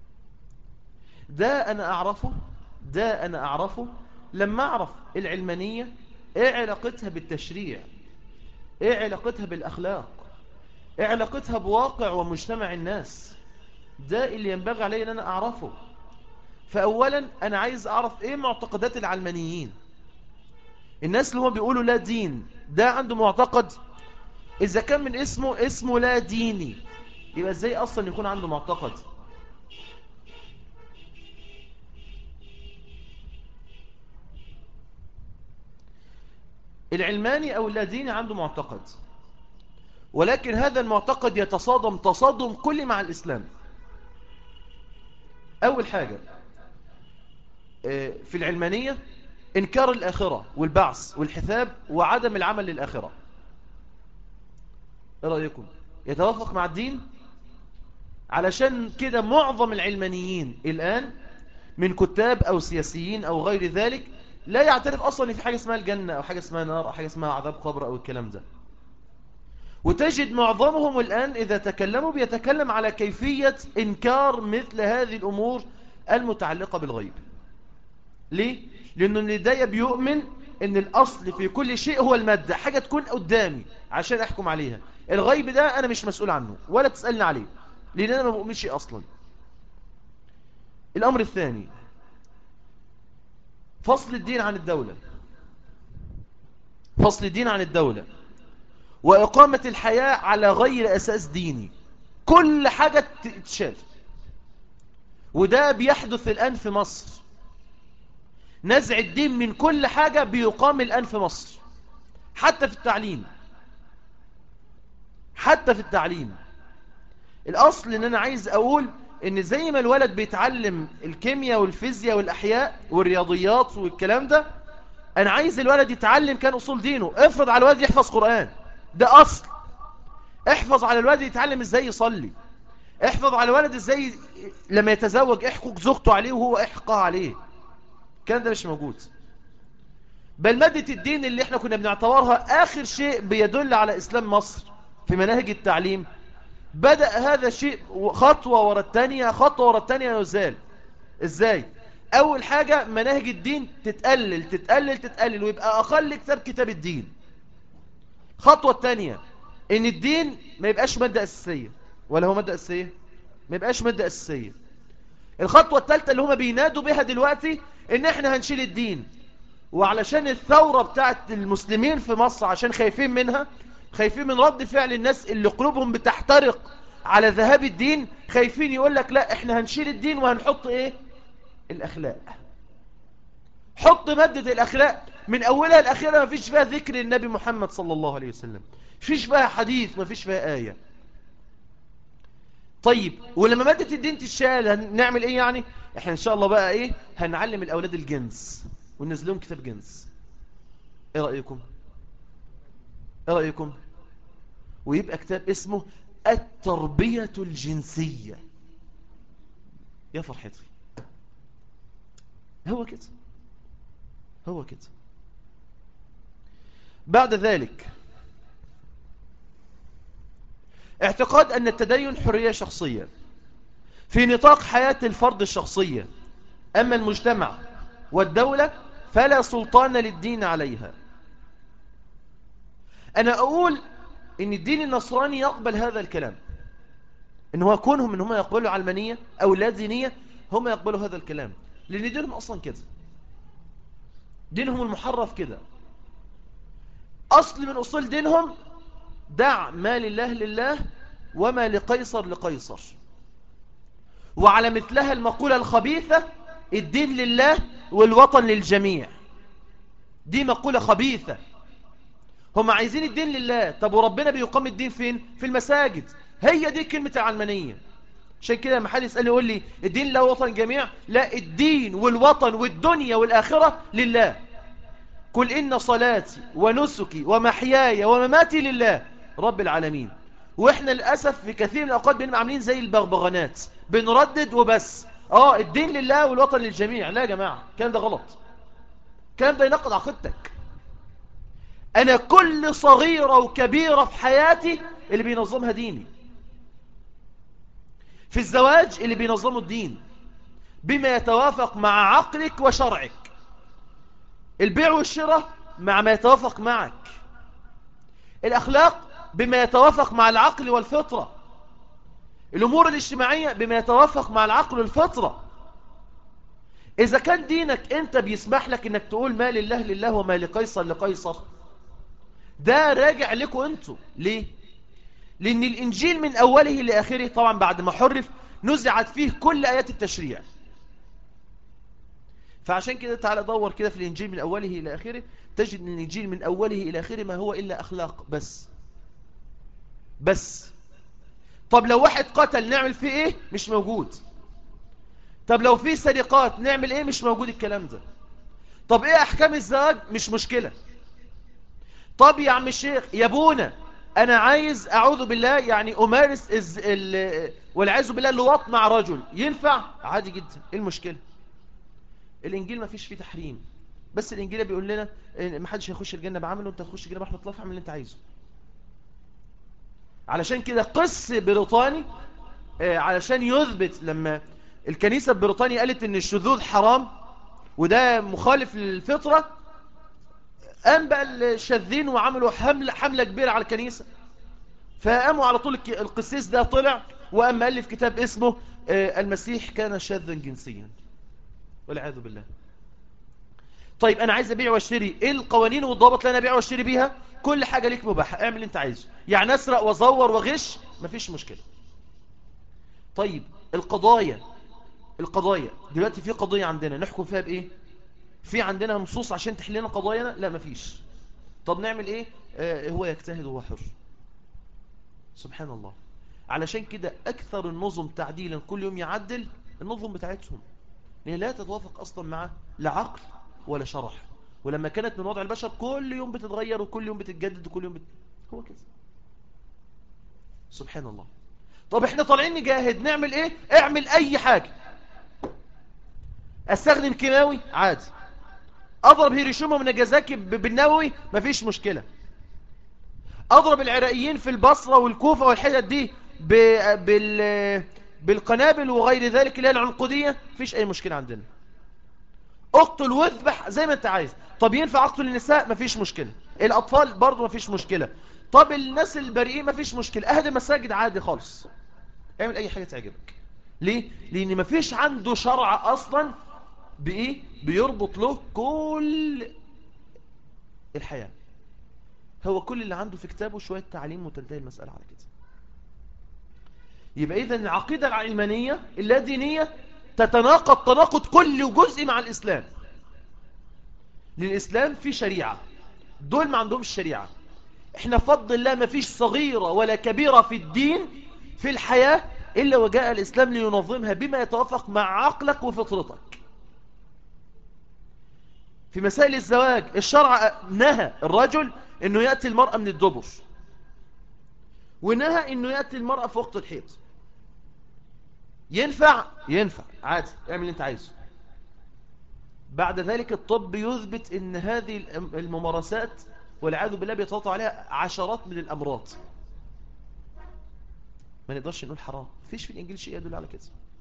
ده أنا أعرفه ده أنا أعرفه لما أعرف العلمانية إيه علاقتها بالتشريع إيه علاقتها بالأخلاق إيه علاقتها بواقع ومجتمع الناس ده اللي ينبغي علي أن أنا أعرفه فأولا أنا عايز أعرف إيه معتقدات العلمانيين الناس اللي هم بيقولوا لا دين ده عنده معتقد إذا كان من اسمه اسمه لا ديني يبقى إزاي أصلا يكون عنده معتقد العلماني أو اللاديني عنده معتقد ولكن هذا المعتقد يتصادم تصادم كلي مع الإسلام أول حاجة في العلمانية إنكار الآخرة والبعث والحساب وعدم العمل للآخرة إيه رأيكم يتوافق مع الدين علشان كده معظم العلمانيين الآن من كتاب أو سياسيين أو غير ذلك لا يعترف أصلا في حاجة اسمها الجنة أو حاجة اسمها نار أو حاجة اسمها عذاب قبر أو الكلام ده وتجد معظمهم الآن إذا تكلموا بيتكلم على كيفية إنكار مثل هذه الأمور المتعلقة بالغيب ليه؟ لأنه النداية بيؤمن أن الأصل في كل شيء هو المادة حاجة تكون قدامي عشان أحكم عليها الغيب ده أنا مش مسؤول عنه ولا تسألني عليه لأن أنا ما بؤمنش أصلا الأمر الثاني فصل الدين عن الدولة فصل الدين عن الدولة وإقامة الحياة على غير أساس ديني كل حاجة تتشال وده بيحدث الآن في مصر نزع الدين من كل حاجة بيقام الآن في مصر حتى في التعليم حتى في التعليم الأصل إن أنا عايز أقول إن زي ما الولد بيتعلم الكيمياء والفيزياء والأحياء والرياضيات والكلام ده أنا عايز الولد يتعلم كان أصول دينه افرض على الولد يحفظ قرآن ده أصل احفظ على الولد يتعلم إزاي يصلي احفظ على الولد إزاي لما يتزوج احقق زوجته عليه وهو احقى عليه الكلام ده مش موجود بل مادة الدين اللي احنا كنا بنعتبرها آخر شيء بيدل على إسلام مصر في مناهج التعليم بدأ هذا الشيء خطوة ورا الثانية خطوة ورا الثانية يزال ازاي اول حاجة مناهج الدين تتقلل تتقلل تتقلل ويبقى اقل كتاب كتاب الدين خطوة الثانية ان الدين ما يبقاش مادة اساسية ولا هو مادة اساسية ما يبقاش مادة اساسية الخطوة الثالثة اللي هما بينادوا بها دلوقتي ان احنا هنشيل الدين وعلشان الثورة بتاعت المسلمين في مصر عشان خايفين منها خايفين من رد فعل الناس اللي قلوبهم بتحترق على ذهاب الدين خايفين يقول لك لا احنا هنشيل الدين وهنحط ايه الاخلاق حط مادة الاخلاق من اولها لاخرها ما فيش فيها ذكر النبي محمد صلى الله عليه وسلم فيش فيها حديث ما فيش فيها آية طيب ولما مادة الدين تشال هنعمل ايه يعني احنا ان شاء الله بقى ايه هنعلم الاولاد الجنس وننزلهم كتاب جنس ايه رأيكم ايه رأيكم ويبقى كتاب اسمه التربية الجنسية يا فرحتي هو كده هو كده بعد ذلك اعتقاد أن التدين حرية شخصية في نطاق حياة الفرد الشخصية أما المجتمع والدولة فلا سلطان للدين عليها أنا أقول إن الدين النصراني يقبل هذا الكلام إن هو كونهم إن هم يقبلوا علمانية أو لا دينية هم يقبلوا هذا الكلام لأن دينهم أصلا كده دينهم المحرف كده أصل من أصول دينهم دع ما لله لله وما لقيصر لقيصر وعلى مثلها المقولة الخبيثة الدين لله والوطن للجميع دي مقولة خبيثة هم عايزين الدين لله طب وربنا بيقام الدين فين في المساجد هي دي كلمة العلمانية عشان كده لما حد يسألني يقول لي الدين له وطن جميع لا الدين والوطن والدنيا والآخرة لله قل إن صلاتي ونسكي ومحياي ومماتي لله رب العالمين واحنا للأسف في كثير من الأوقات بنبقى عاملين زي البغبغانات بنردد وبس اه الدين لله والوطن للجميع لا يا جماعة الكلام ده غلط الكلام ده ينقض عقيدتك انا كل صغيرة وكبيرة في حياتي اللي بينظمها ديني في الزواج اللي بينظمه الدين بما يتوافق مع عقلك وشرعك البيع والشراء مع ما يتوافق معك الأخلاق بما يتوافق مع العقل والفطرة الأمور الاجتماعية بما يتوافق مع العقل والفطرة إذا كان دينك أنت بيسمح لك أنك تقول ما لله لله وما لقيصر لقيصر ده راجع لكم أنتوا ليه؟ لأن الإنجيل من أوله لآخره طبعا بعد ما حرف نزعت فيه كل آيات التشريع فعشان كده تعالى دور كده في الإنجيل من أوله إلى آخره تجد أن الإنجيل من أوله إلى آخره ما هو إلا أخلاق بس بس طب لو واحد قتل نعمل فيه إيه مش موجود طب لو في سرقات نعمل إيه مش موجود الكلام ده طب إيه أحكام الزواج مش مشكلة طب يا عم الشيخ يا بونا أنا عايز أعوذ بالله يعني أمارس والعياذ بالله اللواط مع رجل ينفع عادي جدا إيه المشكلة الإنجيل ما فيش فيه تحريم بس الإنجيل بيقول لنا ما حدش هيخش الجنة بعمله وانت هتخش الجنة برحمة الله فاعمل اللي انت عايزه علشان كده قس بريطاني علشان يثبت لما الكنيسة بريطانيا قالت ان الشذوذ حرام وده مخالف للفطرة قام بقى الشاذين وعملوا حملة, حملة كبيرة على الكنيسة فقاموا على طول القسيس ده طلع وقام ألف كتاب اسمه المسيح كان شاذا جنسيا والعياذ بالله طيب انا عايز ابيع واشتري ايه القوانين والضوابط اللي انا ابيع واشتري بيها كل حاجة ليك مباحة اعمل اللي انت عايزه يعني اسرق وازور وغش مفيش مشكلة طيب القضايا القضايا دلوقتي في قضية عندنا نحكم فيها بايه في عندنا نصوص عشان تحلنا قضايانا لا مفيش طب نعمل ايه آه هو يجتهد وهو حر سبحان الله علشان كده اكثر النظم تعديلا كل يوم يعدل النظم بتاعتهم لأن لا تتوافق أصلا مع لا عقل ولا شرح ولما كانت من وضع البشر كل يوم بتتغير وكل يوم بتتجدد وكل يوم بت... هو كده سبحان الله طب احنا طالعين نجاهد نعمل ايه اعمل اي حاجة استخدم كيماوي عادي اضرب هيروشيما وناجازاكي بالنووي مفيش مشكلة اضرب العراقيين في البصرة والكوفة والحتت دي ب... بال بالقنابل وغير ذلك اللي هي العنقودية مفيش اي مشكلة عندنا اقتل واذبح زي ما انت عايز طب ينفع اقتل النساء مفيش مشكلة الاطفال برضو مفيش مشكلة طب الناس البريئين مفيش مشكلة اهدي مساجد عادي خالص اعمل اي حاجة تعجبك ليه لان مفيش عنده شرع اصلا بايه بيربط له كل الحياة هو كل اللي عنده في كتابه شوية تعليم وتنتهي المسألة على كده يبقى إذن العقيدة العلمانية اللادينية تتناقض تناقض كل جزء مع الإسلام للإسلام في شريعة دول ما عندهمش شريعة احنا فضل الله ما فيش صغيرة ولا كبيرة في الدين في الحياة إلا وجاء الإسلام لينظمها بما يتوافق مع عقلك وفطرتك في مسائل الزواج الشرع نهى الرجل انه يأتي المرأة من الدبر ونهى انه يأتي المرأة في وقت الحيض ينفع ينفع عادي اعمل اللي انت عايزه بعد ذلك الطب يثبت ان هذه الممارسات والعياذ بالله بيتوقع عليها عشرات من الامراض ما نقدرش نقول حرام فيش في الانجيل شيء يدل على كده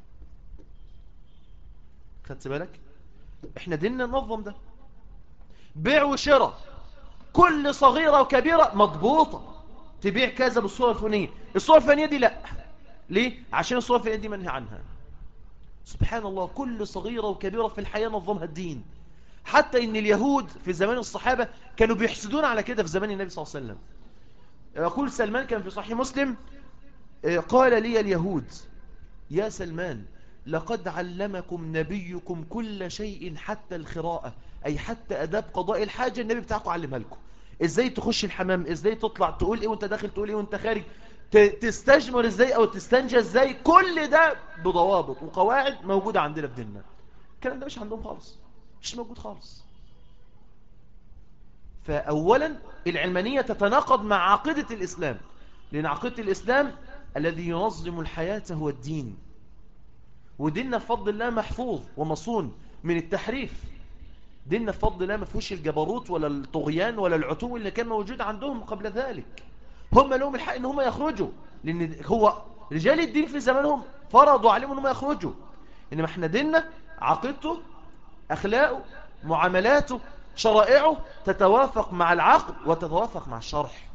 خدت بالك احنا ديننا ننظم ده بيع وشراء كل صغيرة وكبيرة مضبوطة تبيع كذا بالصورة الفلانية الصورة الفلانية دي لا ليه؟ عشان الصورة الفلانية دي منهي عنها سبحان الله كل صغيرة وكبيرة في الحياة نظمها الدين حتى ان اليهود في زمان الصحابة كانوا بيحسدون على كده في زمان النبي صلى الله عليه وسلم يقول سلمان كان في صحيح مسلم قال لي اليهود يا سلمان لقد علمكم نبيكم كل شيء حتى الخراءة أي حتى أداب قضاء الحاجة النبي بتاعكم علمها لكم إزاي تخش الحمام إزاي تطلع تقول إيه وانت داخل تقول إيه وانت خارج تستجمر إزاي أو تستنجى إزاي كل ده بضوابط وقواعد موجودة عندنا في ديننا الكلام ده مش عندهم خالص مش موجود خالص فأولا العلمانية تتناقض مع عقيدة الإسلام لأن عقيدة الإسلام الذي ينظم الحياة هو الدين وديننا بفضل الله محفوظ ومصون من التحريف ديننا بفضل الله ما فيهوش الجبروت ولا الطغيان ولا العتو اللي كان موجود عندهم قبل ذلك هم لهم الحق ان هم يخرجوا لان هو رجال الدين في زمانهم فرضوا عليهم ان هم يخرجوا انما احنا ديننا عقيدته اخلاقه معاملاته شرائعه تتوافق مع العقل وتتوافق مع الشرح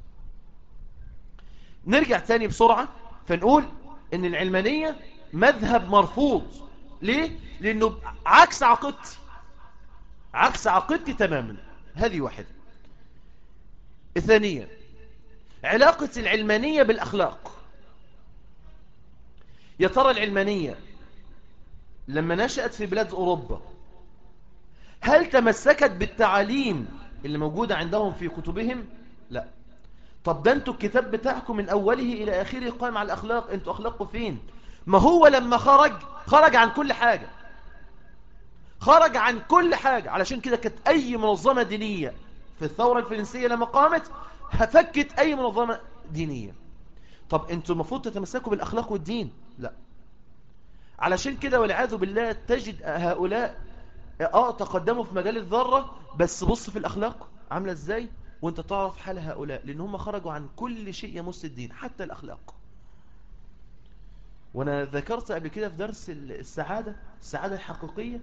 نرجع تاني بسرعة فنقول ان العلمانية مذهب مرفوض ليه؟ لانه عكس عقيدتي عكس عقيدتي تماما هذه واحدة ثانيا علاقة العلمانية بالأخلاق يا ترى العلمانية لما نشأت في بلاد أوروبا هل تمسكت بالتعاليم اللي موجودة عندهم في كتبهم لا طب ده انتوا الكتاب بتاعكم من أوله إلى آخره قائم على الأخلاق انتوا أخلاقكم فين ما هو لما خرج خرج عن كل حاجة خرج عن كل حاجة علشان كده كانت أي منظمة دينية في الثورة الفرنسية لما قامت فكت أي منظمة دينية طب انتوا المفروض تتمسكوا بالأخلاق والدين لا علشان كده والعياذ بالله تجد هؤلاء اه تقدموا في مجال الذرة بس بص في الأخلاق عاملة ازاي وانت تعرف حال هؤلاء لأن هم خرجوا عن كل شيء يمس الدين حتى الأخلاق وانا ذكرت قبل كده في درس السعادة السعادة الحقيقية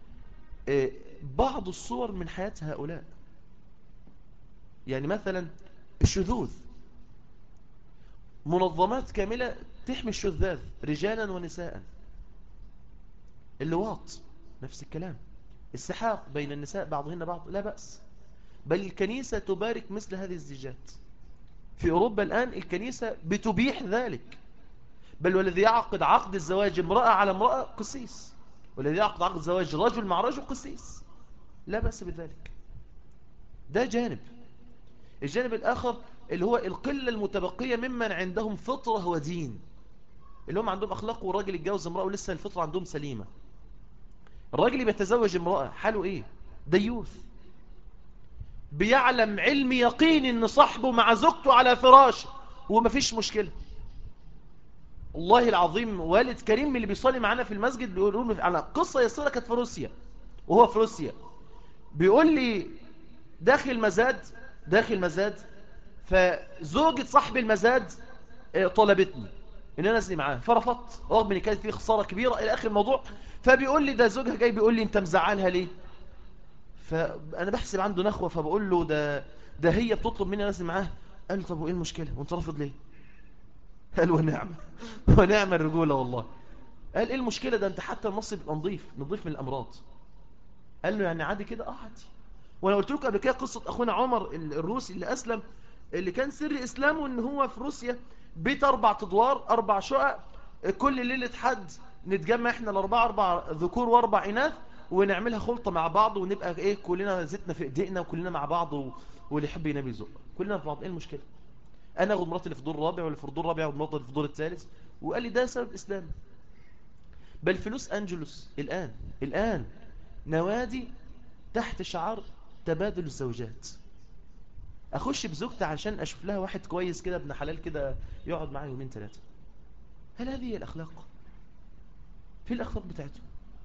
بعض الصور من حياة هؤلاء يعني مثلا الشذوذ منظمات كاملة تحمي الشذاذ رجالا ونساء اللواط نفس الكلام السحاق بين النساء بعضهن بعض لا بأس بل الكنيسة تبارك مثل هذه الزيجات في أوروبا الآن الكنيسة بتبيح ذلك بل والذي يعقد عقد الزواج امرأة على امرأة قسيس والذي يعقد عقد زواج رجل مع رجل قسيس لا بأس بذلك ده جانب الجانب الآخر اللي هو القلة المتبقية ممن عندهم فطرة ودين اللي هم عندهم أخلاق والراجل يتجوز امرأة ولسه الفطرة عندهم سليمة الراجل اللي بيتزوج امرأة حاله ايه ديوث بيعلم علم يقين ان صاحبه مع زوجته على فراشه ومفيش مشكلة والله العظيم والد كريم من اللي بيصلي معانا في المسجد بيقول على قصة يسيرة كانت في روسيا وهو في روسيا بيقول لي داخل مزاد داخل مزاد فزوجة صاحب المزاد طلبتني ان انا انزل معاها فرفضت رغم ان كانت في خسارة كبيرة الى اخر الموضوع فبيقول لي ده زوجها جاي بيقول لي انت مزعلها ليه فانا بحسب عنده نخوة فبقول له ده ده هي بتطلب مني انزل معاها قال لي طب وايه المشكلة وانت رافض ليه قال ونعم ونعم الرجولة والله قال ايه المشكلة ده انت حتى النص يبقى نظيف نظيف من الامراض قال له يعني عادي كده اه عادي وانا قلت لكم قبل كده قصة اخونا عمر الروسي اللي اسلم اللي كان سر اسلامه ان هو في روسيا بيت اربع ادوار اربع شقق كل ليلة حد نتجمع احنا الاربعة اربع ذكور واربع اناث ونعملها خلطة مع بعض ونبقى ايه كلنا زيتنا في ايدينا وكلنا مع بعض و... واللي يحب ينام يزق كلنا في بعض ايه المشكلة انا اخد مراتي اللي في الدور الرابع واللي في الدور الرابع ومراتي اللي في الدور الثالث وقال لي ده سبب اسلام بل في لوس انجلوس الان الان نوادي تحت شعار تبادل الزوجات اخش بزوجتي عشان اشوف لها واحد كويس كده ابن حلال كده يقعد معايا يومين ثلاثه هل هذه هي الاخلاق في الاخلاق بتاعتهم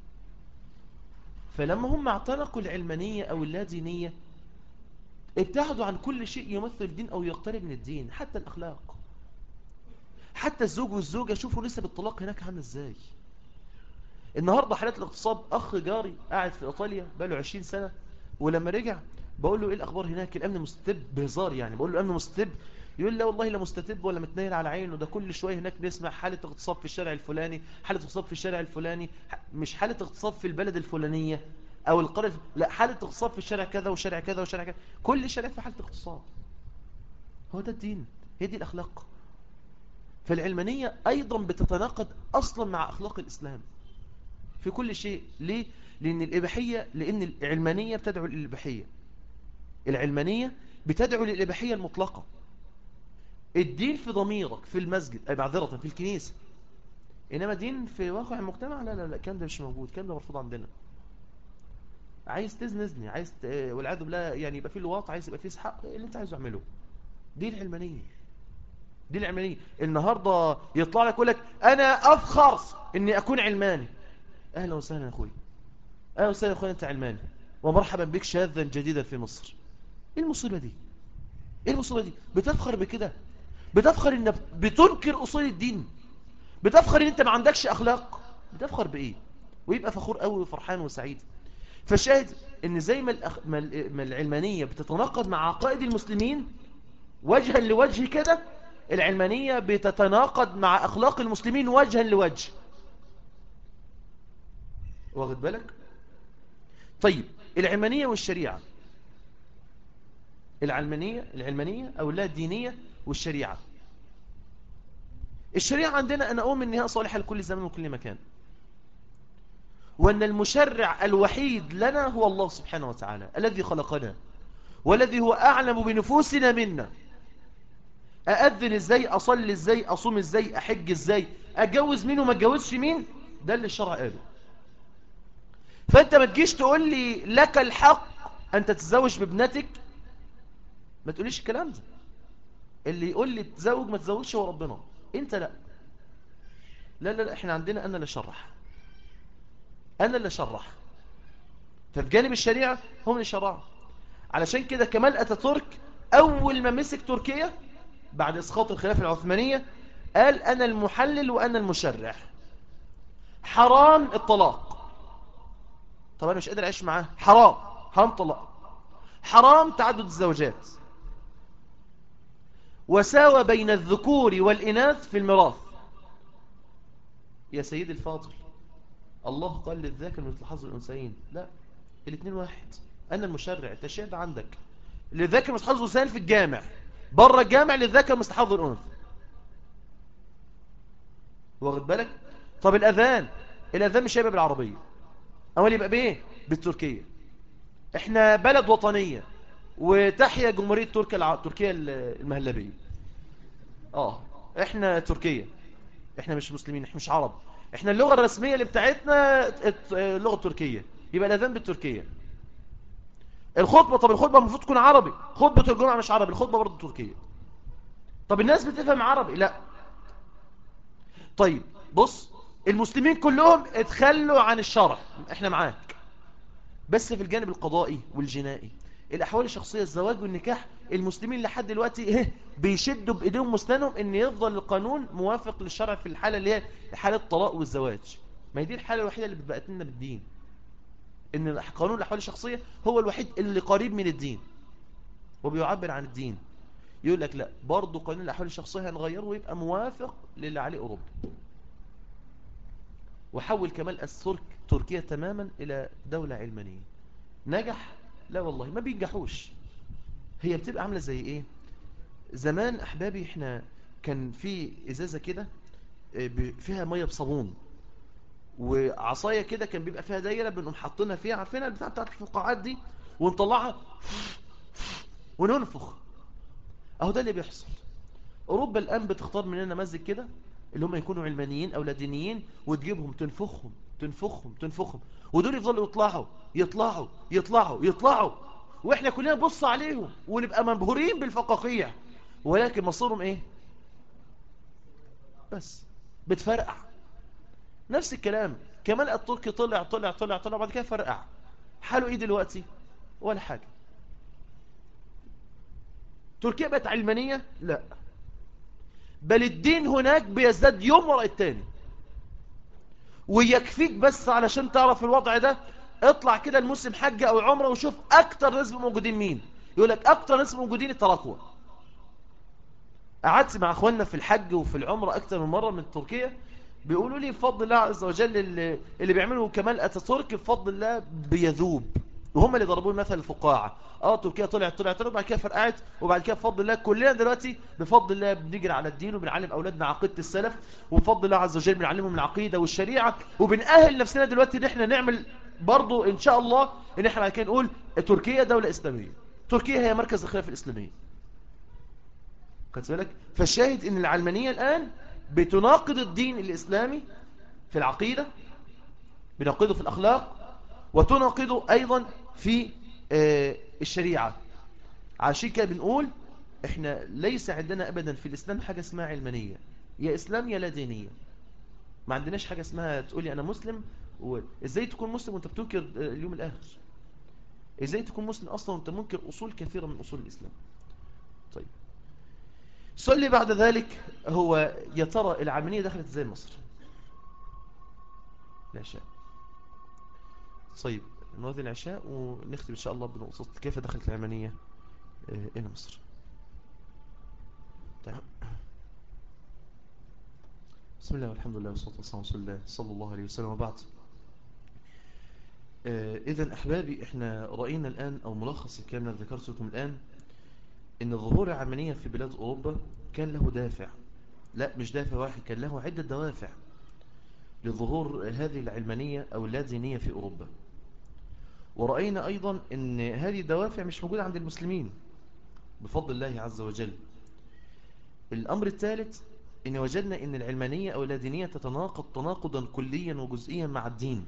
فلما هم اعتنقوا العلمانيه او اللادينيه ابتعدوا عن كل شيء يمثل الدين او يقترب من الدين حتى الاخلاق حتى الزوج والزوجه شوفوا نسب الطلاق هناك عامله ازاي النهارده حالات الاغتصاب اخ جاري قاعد في ايطاليا بقاله 20 سنه ولما رجع بقول له ايه الاخبار هناك الامن مستتب بهزار يعني بقول له الامن مستتب يقول لا والله لا مستتب ولا متنيل على عينه ده كل شويه هناك نسمع حاله اغتصاب في الشارع الفلاني حاله اغتصاب في الشارع الفلاني مش حاله اغتصاب في البلد الفلانيه او القريه لا حاله اغتصاب في الشارع كذا وشارع كذا وشارع كذا كل شارع في حاله اغتصاب هو ده الدين هي دي الاخلاق فالعلمانيه ايضا بتتناقض اصلا مع اخلاق الاسلام في كل شيء ليه لان الاباحيه لان العلمانيه بتدعو للاباحيه العلمانية بتدعو للإباحية المطلقة الدين في ضميرك في المسجد أي معذرة في الكنيسة إنما دين في واقع المجتمع لا لا لا كان ده مش موجود كان ده مرفوض عندنا عايز تزنزني عايز ت... والعياذ بالله يعني يبقى فيه لواط عايز يبقى فيه اسحاق اللي انت عايزه اعمله دي العلمانية دي العلمانية النهاردة يطلع لك يقول لك أنا أفخر إني أكون علماني أهلا وسهلا يا أخوي أهلا وسهلا يا أخوي أنت علماني ومرحبا بك شاذا جديدا في مصر إيه المصيبة دي إيه المصيبة دي بتفخر بكده بتفخر إنك بتنكر أصول الدين بتفخر إن أنت ما عندكش أخلاق بتفخر بإيه ويبقى فخور قوي وفرحان وسعيد فالشاهد ان زي ما, الأخ... ما العلمانية بتتناقض مع عقائد المسلمين وجها لوجه كده العلمانية بتتناقض مع أخلاق المسلمين وجها لوجه واخد بالك طيب العلمانية والشريعة العلمانية العلمانية أو لا الدينية والشريعة الشريعة عندنا أنا أؤمن أنها صالحة لكل زمان وكل مكان وأن المشرع الوحيد لنا هو الله سبحانه وتعالى الذي خلقنا والذي هو أعلم بنفوسنا منا أأذن إزاي أصلي إزاي أصوم إزاي أحج إزاي أتجوز مين وما أتجوزش مين ده اللي الشرع قاله فأنت ما تجيش تقول لي لك الحق أن تتزوج بابنتك ما تقوليش الكلام ده اللي يقول لي تزوج ما تزوجش هو ربنا انت لا لا لا, لا احنا عندنا انا اللي شرح انا اللي شرح ففي جانب الشريعة هم اللي شرعوا علشان كده كمال اتاتورك اول ما مسك تركيا بعد اسقاط الخلافة العثمانية قال انا المحلل وانا المشرع حرام الطلاق طبعا مش قادر اعيش معاه حرام حرام طلاق حرام تعدد الزوجات وساوى بين الذكور والإناث في الميراث يا سيدي الفاضل الله قال للذاكر مثل حظ الأنثيين لا الاثنين واحد أنا المشرع التشريع ده عندك للذاكر مثل حظ الأنثيين في الجامع بره الجامع للذاكر مثل حظ الأنثى واخد بالك طب الأذان الأذان مش هيبقى بالعربية أول يبقى بإيه بالتركية احنا بلد وطنية وتحيا جمهورية تركيا الع... تركيا المهلبية اه احنا تركيا احنا مش مسلمين احنا مش عرب احنا اللغة الرسمية اللي بتاعتنا اللغة التركية يبقى الاذان بالتركية الخطبة طب الخطبة المفروض تكون عربي خطبة الجمعة مش عربي الخطبة برضه تركية طب الناس بتفهم عربي لا طيب بص المسلمين كلهم اتخلوا عن الشرع احنا معاك بس في الجانب القضائي والجنائي الأحوال الشخصية الزواج والنكاح المسلمين لحد دلوقتي بيشدوا بإيديهم مسنانهم ان يفضل القانون موافق للشرع في الحالة اللي هي حالة الطلاق والزواج ما هي دي الحالة الوحيدة اللي بتبقت لنا بالدين ان قانون الأحوال الشخصية هو الوحيد اللي قريب من الدين وبيعبر عن الدين يقول لك لا برضه قانون الأحوال الشخصية هنغيره ويبقى موافق للي عليه أوروبا وحول كمال الترك تركيا تماما إلى دولة علمانية نجح لا والله ما بينجحوش هي بتبقى عاملة زي ايه زمان احبابي احنا كان في ازازة كده فيها مية بصابون وعصاية كده كان بيبقى فيها دايرة بنقوم حاطينها فيها عارفينها البتاع بتاعت الفقاعات دي ونطلعها وننفخ اهو ده اللي بيحصل اوروبا الان بتختار مننا نماذج كده اللي هم يكونوا علمانيين او لا دينيين وتجيبهم تنفخهم تنفخهم تنفخهم ودول يفضلوا يطلعوا يطلعوا يطلعوا يطلعوا واحنا كلنا نبص عليهم ونبقى منبهورين بالفقاقيع ولكن مصيرهم ايه بس بتفرقع نفس الكلام كمال التركي طلع طلع طلع طلع بعد كده فرقع حاله ايه دلوقتي ولا حاجة تركيا بقت علمانية لا بل الدين هناك بيزداد يوم وراء التاني ويكفيك بس علشان تعرف الوضع ده اطلع كده المسلم حج او عمره وشوف اكتر نسبة موجودين مين يقول لك اكتر نسبة موجودين التراكوة قعدت مع اخواننا في الحج وفي العمرة اكتر من مرة من تركيا بيقولوا لي بفضل الله عز وجل اللي, اللي بيعملوا كمال اتاتورك بفضل الله بيذوب وهم اللي ضربوا مثل الفقاعة اه تركيا طلعت طلعت طلعت وبعد كده فرقعت وبعد كده بفضل الله كلنا دلوقتي بفضل الله بنجري على الدين وبنعلم اولادنا عقيدة السلف وبفضل الله عز وجل بنعلمهم العقيدة والشريعة وبنأهل نفسنا دلوقتي ان احنا نعمل برضو ان شاء الله ان احنا بعد كده نقول تركيا دولة اسلامية تركيا هي مركز الخلافة الاسلامية خدت بالك فالشاهد ان العلمانية الان بتناقض الدين الاسلامي في العقيدة بناقضه في الاخلاق وتناقضه ايضا في الشريعة عشان كده بنقول احنا ليس عندنا ابدا في الاسلام حاجة اسمها علمانية يا اسلام يا لا دينية ما عندناش حاجة اسمها تقولي انا مسلم ازاي تكون مسلم وانت بتنكر اليوم الاخر ازاي تكون مسلم اصلا وانت منكر اصول كثيرة من اصول الاسلام طيب السؤال اللي بعد ذلك هو يا ترى العلمانية دخلت ازاي مصر العشاء طيب نوذي العشاء ونختم ان شاء الله بنقصة كيف دخلت العلمانية الى مصر طيب بسم الله والحمد لله والصلاة والسلام على الله صلى الله عليه وسلم وبعد إذا أحبابي إحنا رأينا الآن أو ملخص الكلام اللي ذكرته لكم الآن إن الظهور العلمانية في بلاد أوروبا كان له دافع لا مش دافع واحد كان له عدة دوافع لظهور هذه العلمانية أو اللادينية في أوروبا ورأينا أيضا أن هذه الدوافع مش موجودة عند المسلمين بفضل الله عز وجل الأمر الثالث إن وجدنا أن العلمانية أو اللادينية تتناقض تناقضا كليا وجزئيا مع الدين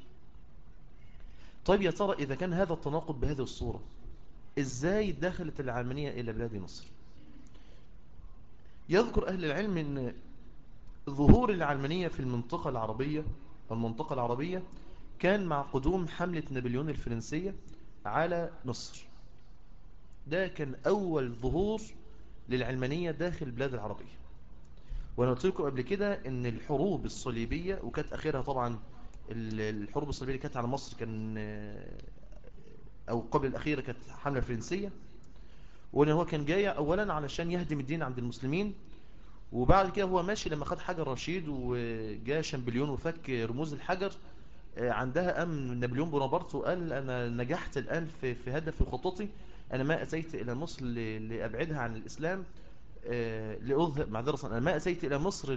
طيب يا ترى إذا كان هذا التناقض بهذه الصورة إزاي دخلت العلمانية إلى بلاد مصر يذكر أهل العلم أن ظهور العلمانية في المنطقة العربية المنطقة العربية كان مع قدوم حملة نابليون الفرنسية على مصر ده كان أول ظهور للعلمانية داخل البلاد العربية وانا قلت لكم قبل كده ان الحروب الصليبية وكانت اخرها طبعا الحروب الصليبية اللي كانت على مصر كان او قبل الاخيرة كانت حملة فرنسية وان هو كان جاي اولا علشان يهدم الدين عند المسلمين وبعد كده هو ماشي لما خد حجر رشيد وجاء شامبليون وفك رموز الحجر عندها أم نابليون بونابرت وقال أنا نجحت الآن في, في هدف خطتي أنا ما أتيت إلى مصر لأبعدها عن الإسلام لأظهر معذرة أنا ما أتيت إلى مصر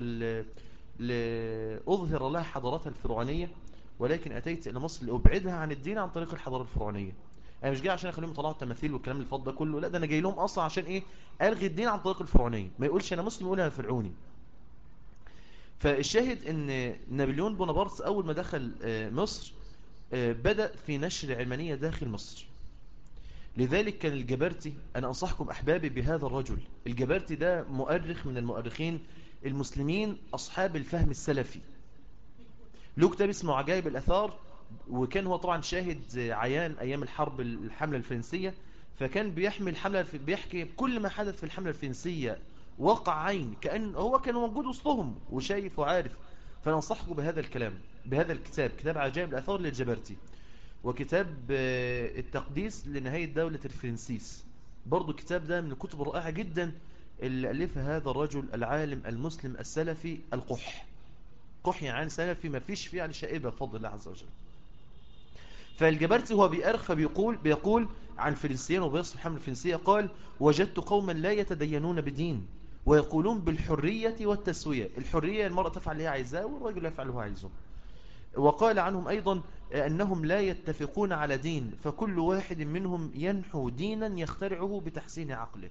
لأظهر لها حضارتها الفرعونية ولكن أتيت إلى مصر لأبعدها عن الدين عن طريق الحضارة الفرعونية أنا مش جاي عشان أخليهم يطلعوا التماثيل والكلام اللي فضل ده كله لا ده أنا جاي لهم أصلا عشان إيه ألغي الدين عن طريق الفرعونية ما يقولش أنا مسلم يقول أنا فرعوني فالشاهد ان نابليون بونابرت اول ما دخل مصر بدأ في نشر العلمانية داخل مصر لذلك كان الجبرتي انا انصحكم احبابي بهذا الرجل الجبرتي ده مؤرخ من المؤرخين المسلمين اصحاب الفهم السلفي له كتاب اسمه عجائب الاثار وكان هو طبعا شاهد عيان ايام الحرب الحملة الفرنسية فكان بيحمل حملة بيحكي كل ما حدث في الحملة الفرنسية وقع عين كأن هو كان موجود وسطهم وشايف وعارف فننصحكم بهذا الكلام بهذا الكتاب كتاب عجائب الأثار للجبرتي وكتاب التقديس لنهاية دولة الفرنسيس برضو الكتاب ده من الكتب الرائعة جدا اللي ألفها هذا الرجل العالم المسلم السلفي القح قح يعني سلفي ما فيش فيه على شائبة بفضل الله عز وجل فالجبرتي هو بيأرخ فبيقول بيقول عن الفرنسيين وبيصف الحمل الفرنسية قال وجدت قوما لا يتدينون بدين ويقولون بالحرية والتسوية الحرية المرأة تفعل اللي هي عايزاه والرجل يفعل اللي هو عايزه وقال عنهم أيضا أنهم لا يتفقون على دين فكل واحد منهم ينحو دينا يخترعه بتحسين عقله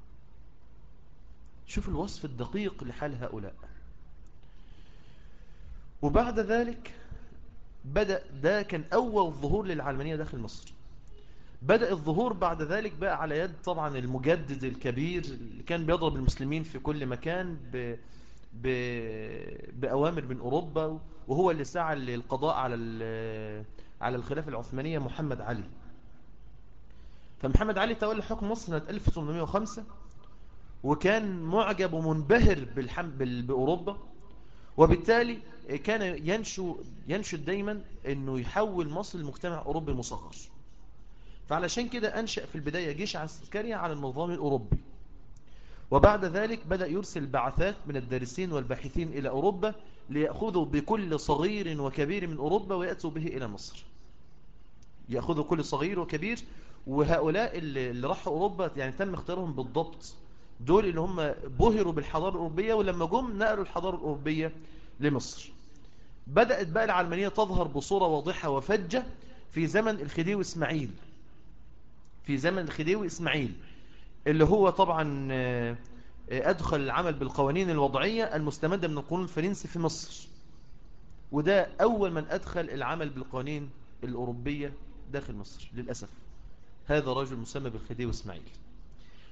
شوف الوصف الدقيق لحال هؤلاء وبعد ذلك بدأ ده كان أول ظهور للعلمانية داخل مصر بدأ الظهور بعد ذلك بقى على يد طبعا المجدد الكبير اللي كان بيضرب المسلمين في كل مكان ب... ب... بأوامر من أوروبا وهو اللي سعى للقضاء على ال... على الخلافة العثمانية محمد علي فمحمد علي تولى حكم مصر سنة 1805 وكان معجب ومنبهر بالحم... بال... بأوروبا وبالتالي كان ينشو ينشد دايما انه يحول مصر لمجتمع اوروبي مصغر فعلشان كده انشأ في البداية جيش عسكري على النظام الاوروبي وبعد ذلك بدأ يرسل بعثات من الدارسين والباحثين الى اوروبا ليأخذوا بكل صغير وكبير من اوروبا ويأتوا به الى مصر يأخذوا كل صغير وكبير وهؤلاء اللي, اللي راحوا اوروبا يعني تم اختيارهم بالضبط دول اللي هم بهروا بالحضارة الأوروبية ولما جم نقلوا الحضارة الأوروبية لمصر بدأت بقى العلمانية تظهر بصورة واضحة وفجة في زمن الخديوي إسماعيل في زمن الخديوي إسماعيل اللي هو طبعا أدخل العمل بالقوانين الوضعية المستمدة من القانون الفرنسي في مصر وده أول من أدخل العمل بالقوانين الأوروبية داخل مصر للأسف هذا رجل مسمى بالخديوي إسماعيل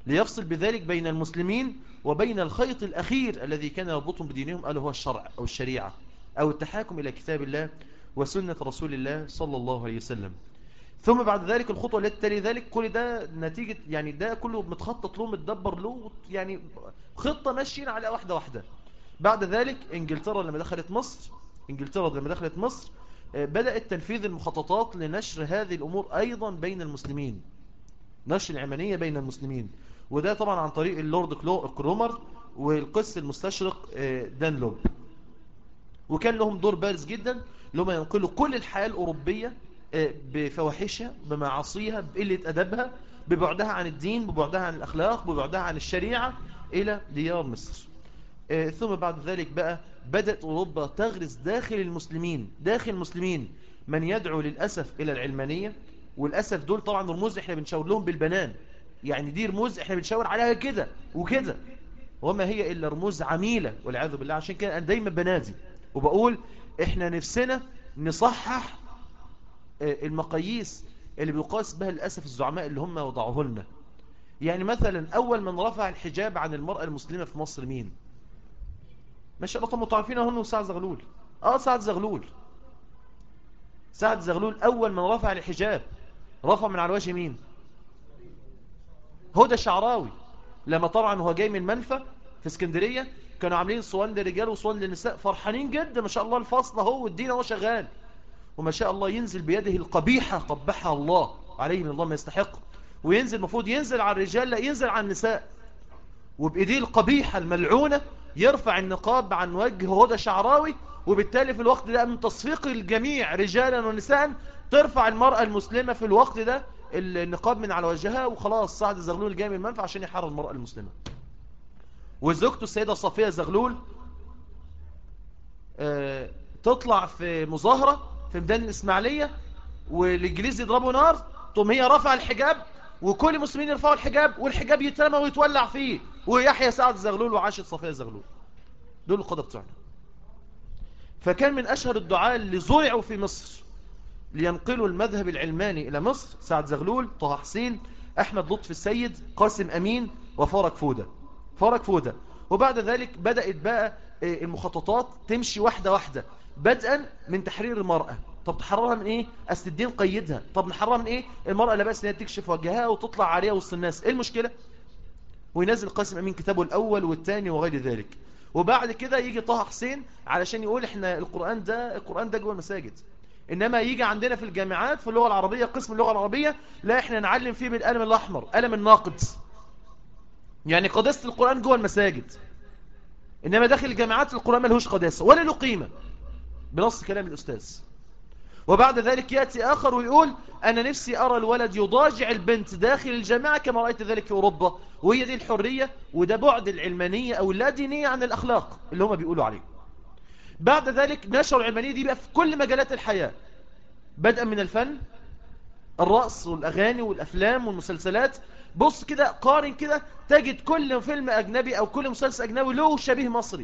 ليفصل بذلك بين المسلمين وبين الخيط الأخير الذي كان يربطهم بدينهم ألا هو الشرع أو الشريعة أو التحاكم إلى كتاب الله وسنة رسول الله صلى الله عليه وسلم ثم بعد ذلك الخطوة التي تلي ذلك كل ده نتيجة يعني ده كله متخطط له متدبر له يعني خطة ماشيين على واحدة واحدة بعد ذلك انجلترا لما دخلت مصر انجلترا لما دخلت مصر آه، بدأت تنفيذ المخططات لنشر هذه الأمور أيضا بين المسلمين نشر العمانية بين المسلمين وده طبعا عن طريق اللورد كرومر والقس المستشرق آه، دانلوب وكان لهم دور بارز جدا لما ينقلوا كل الحياة الأوروبية آه، بفواحشها بمعاصيها بقلة أدبها ببعدها عن الدين ببعدها عن الأخلاق ببعدها عن الشريعة إلى ديار مصر آه، ثم بعد ذلك بقى بدأت أوروبا تغرس داخل المسلمين داخل المسلمين من يدعو للأسف إلى العلمانية والأسف دول طبعا رموز احنا بنشاور لهم بالبنان يعني دي رموز احنا بنشاور عليها كده وكده وما هي إلا رموز عميلة والعياذ بالله عشان كده أنا دايما بنادي وبقول احنا نفسنا نصحح آه، المقاييس اللي بيقاس بها للأسف الزعماء اللي هم وضعوه لنا يعني مثلا أول من رفع الحجاب عن المرأة المسلمة في مصر مين ما شاء الله طب متعرفين هون سعد زغلول اه سعد زغلول سعد زغلول أول من رفع الحجاب رفع من على وجه مين هدى شعراوي لما طبعا هو جاي من منفى في اسكندرية كانوا عاملين صوان للرجال وصوان للنساء فرحانين جدا ما شاء الله الفصل اهو والدين اهو شغال وما شاء الله ينزل بيده القبيحة قبحها الله عليه من الله ما يستحق وينزل المفروض ينزل على الرجال لا ينزل على النساء وبإيديه القبيحة الملعونة يرفع النقاب عن وجه هدى شعراوي وبالتالي في الوقت ده من تصفيق الجميع رجالا ونساء ترفع المرأة المسلمة في الوقت ده النقاب من على وجهها وخلاص سعد الزغلول جاي من المنفى عشان يحرر المرأة المسلمة وزوجته السيدة صفية الزغلول آه، تطلع في مظاهرة في ميدان الإسماعيلية والإنجليز يضربوا نار ثم هي رفع الحجاب وكل المسلمين يرفعوا الحجاب والحجاب يترمى ويتولع فيه ويحيى سعد الزغلول وعاشت صفية الزغلول دول القادة بتوعنا فكان من أشهر الدعاء اللي زرعوا في مصر لينقلوا المذهب العلماني إلى مصر سعد زغلول طه حسين أحمد لطف السيد قاسم أمين وفارق فودة فارق فودة وبعد ذلك بدأت بقى آه، المخططات تمشي واحدة واحدة بدءا من تحرير المرأة طب تحررها من ايه اصل الدين قيدها طب نحررها من ايه المرأة لا بأس ان هي تكشف وجهها وتطلع عارية وسط الناس ايه المشكلة وينزل قاسم امين كتابه الاول والثاني وغير ذلك وبعد كده يجي طه حسين علشان يقول احنا القرآن ده القرآن ده جوه المساجد انما يجي عندنا في الجامعات في اللغة العربية قسم اللغة العربية لا احنا نعلم فيه بالقلم الاحمر قلم الناقد يعني قداسة القرآن جوه المساجد انما داخل الجامعات القرآن ملهوش قداسة ولا له قيمة بنص كلام الأستاذ وبعد ذلك يأتي آخر ويقول أنا نفسي أرى الولد يضاجع البنت داخل الجامعة كما رأيت ذلك في أوروبا وهي دي الحرية وده بعد العلمانية أو اللادينية عن الأخلاق اللي هم بيقولوا عليه بعد ذلك نشر العلمانية دي بقى في كل مجالات الحياة بدءا من الفن الرقص والأغاني والأفلام والمسلسلات بص كده قارن كده تجد كل فيلم أجنبي أو كل مسلسل أجنبي له شبيه مصري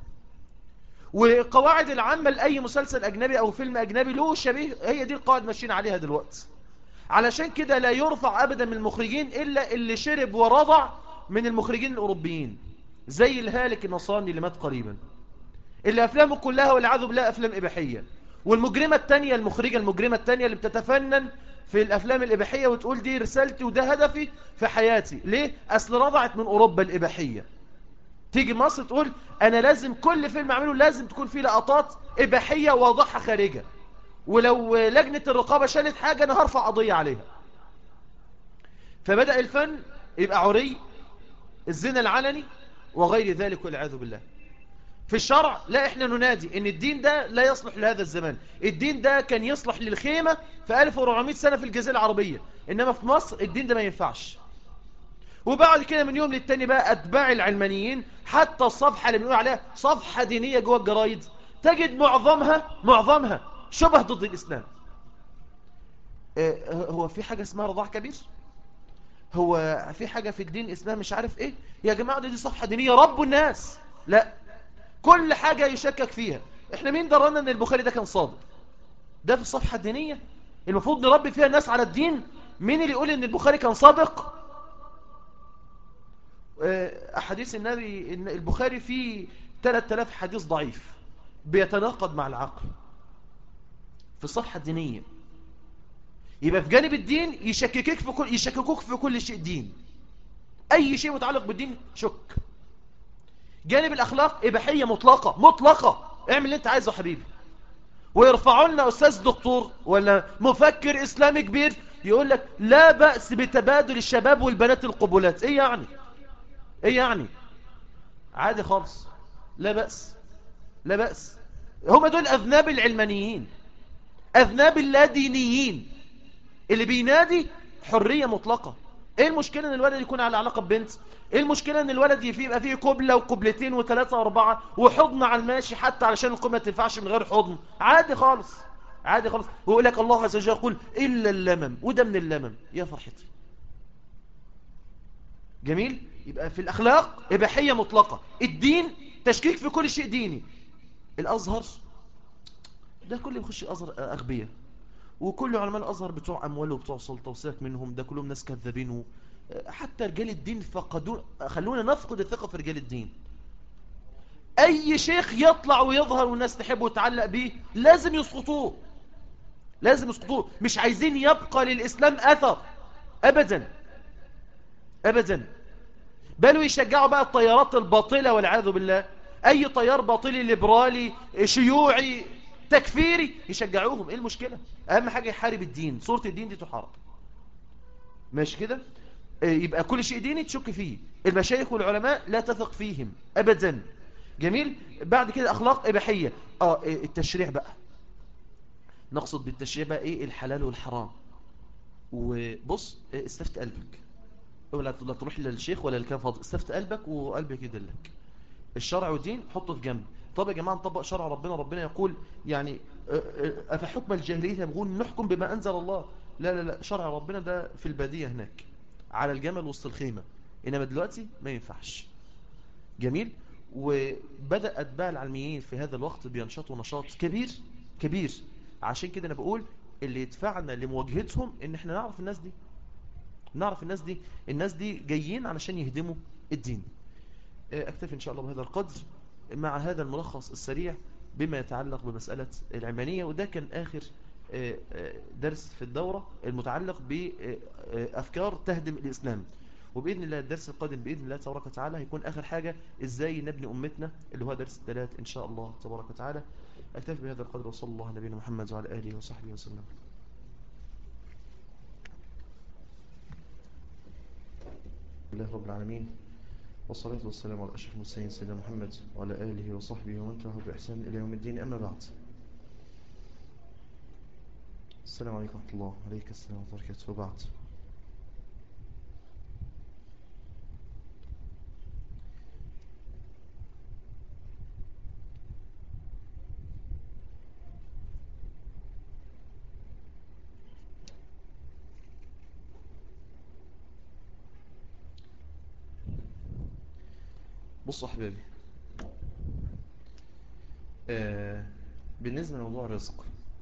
وقواعد العامة لأي مسلسل أجنبي أو فيلم أجنبي له شبيه هي دي القواعد ماشيين عليها دلوقتي علشان كده لا يرفع أبدا من المخرجين إلا اللي شرب ورضع من المخرجين الأوروبيين زي الهالك النصراني اللي مات قريبا اللي أفلامه كلها والعياذ بالله أفلام إباحية والمجرمة التانية المخرجة المجرمة التانية اللي بتتفنن في الأفلام الإباحية وتقول دي رسالتي وده هدفي في حياتي ليه؟ أصل رضعت من أوروبا الإباحية تيجي مصر تقول أنا لازم كل فيلم أعمله لازم تكون فيه لقطات إباحية واضحة خارجة ولو لجنة الرقابة شالت حاجة أنا هرفع قضية عليها فبدأ الفن يبقى عري الزنا العلني وغير ذلك والعياذ بالله في الشرع لا احنا ننادي ان الدين ده لا يصلح لهذا الزمان الدين ده كان يصلح للخيمة في 1400 سنة في الجزيرة العربية انما في مصر الدين ده ما ينفعش وبعد كده من يوم للتاني بقى اتباع العلمانيين حتى الصفحة اللي بنقول عليها صفحة دينية جوه الجرايد تجد معظمها معظمها شبه ضد الاسلام اه هو في حاجة اسمها رضاع كبير هو في حاجة في الدين اسمها مش عارف ايه يا جماعة دي, دي صفحة دينية رب الناس لا كل حاجة يشكك فيها احنا مين درانا ان البخاري ده كان صادق ده في الصفحة الدينية المفروض نربي فيها الناس على الدين مين اللي يقول ان البخاري كان صادق آه، أحاديث النبي إن البخاري فيه 3000 حديث ضعيف بيتناقض مع العقل في الصفحة الدينية يبقى في جانب الدين يشككك في كل يشككوك في كل شيء دين أي شيء متعلق بالدين شك جانب الأخلاق إباحية مطلقة مطلقة اعمل اللي انت عايزه حبيبي ويرفعوا لنا أستاذ دكتور ولا مفكر إسلامي كبير يقول لك لا بأس بتبادل الشباب والبنات القبولات ايه يعني ايه يعني عادي خالص لا بأس لا بأس هم دول أذناب العلمانيين أذناب اللادينيين اللي بينادي حرية مطلقة ايه المشكلة ان الولد يكون على علاقة ببنت ايه المشكلة ان الولد يبقى فيه قبلة وقبلتين وثلاثة واربعة وحضن على الماشي حتى علشان القبلة تنفعش من غير حضن عادي خالص عادي خالص ويقول لك الله عز وجل يقول إلا اللمم وده من اللمم يا فرحتي جميل يبقى في الأخلاق إباحية مطلقة الدين تشكيك في كل شيء ديني الأزهر ده كله يخش أزهر أغبية وكل علماء الأزهر بتوع أموال وبتوع سلطة وسيبك منهم ده كلهم ناس كذابين حتى رجال الدين فقدوا خلونا نفقد الثقة في رجال الدين أي شيخ يطلع ويظهر والناس تحبه وتعلق به لازم يسقطوه لازم يسقطوه مش عايزين يبقى للإسلام أثر أبدا أبدا بل يشجعوا بقى الطيارات الباطلة والعياذ بالله أي طيار باطلي ليبرالي شيوعي تكفيري يشجعوهم إيه المشكلة أهم حاجة يحارب الدين صورة الدين دي تحارب ماشي كده يبقى كل شيء ديني تشك فيه المشايخ والعلماء لا تثق فيهم أبدا جميل بعد كده أخلاق إباحية آه التشريع بقى نقصد بالتشريع بقى إيه الحلال والحرام وبص استفت قلبك ولا تروح للشيخ ولا لكان فاضي استفت قلبك وقلبك يدلك الشرع والدين حطه في جنب طب يا جماعة نطبق شرع ربنا ربنا يقول يعني أفحكم الجاهلية يبغون نحكم بما أنزل الله لا لا لا شرع ربنا ده في البادية هناك على الجمل وسط الخيمة إنما دلوقتي ما ينفعش جميل وبدأ أتباع العلميين في هذا الوقت بينشطوا نشاط كبير كبير عشان كده أنا بقول اللي يدفعنا لمواجهتهم إن احنا نعرف الناس دي نعرف الناس دي الناس دي جايين علشان يهدموا الدين أكتفي إن شاء الله بهذا القدر مع هذا الملخص السريع بما يتعلق بمسألة العلمانية وده كان آخر درس في الدورة المتعلق بأفكار تهدم الإسلام وبإذن الله الدرس القادم بإذن الله تبارك وتعالى هيكون آخر حاجة إزاي نبني أمتنا اللي هو درس الثلاث إن شاء الله تبارك وتعالى أكتفي بهذا القدر وصلى الله على نبينا محمد وعلى آله وصحبه وسلم الله رب العالمين والصلاة والسلام على أشرف المرسلين سيدنا محمد وعلى آله وصحبه ومن تبعه بإحسان إلى يوم الدين أما بعد السلام عليكم ورحمة الله عليك السلام ورحمة الله وبركاته وبعد بصوا أحبابي آه بالنسبة لموضوع الرزق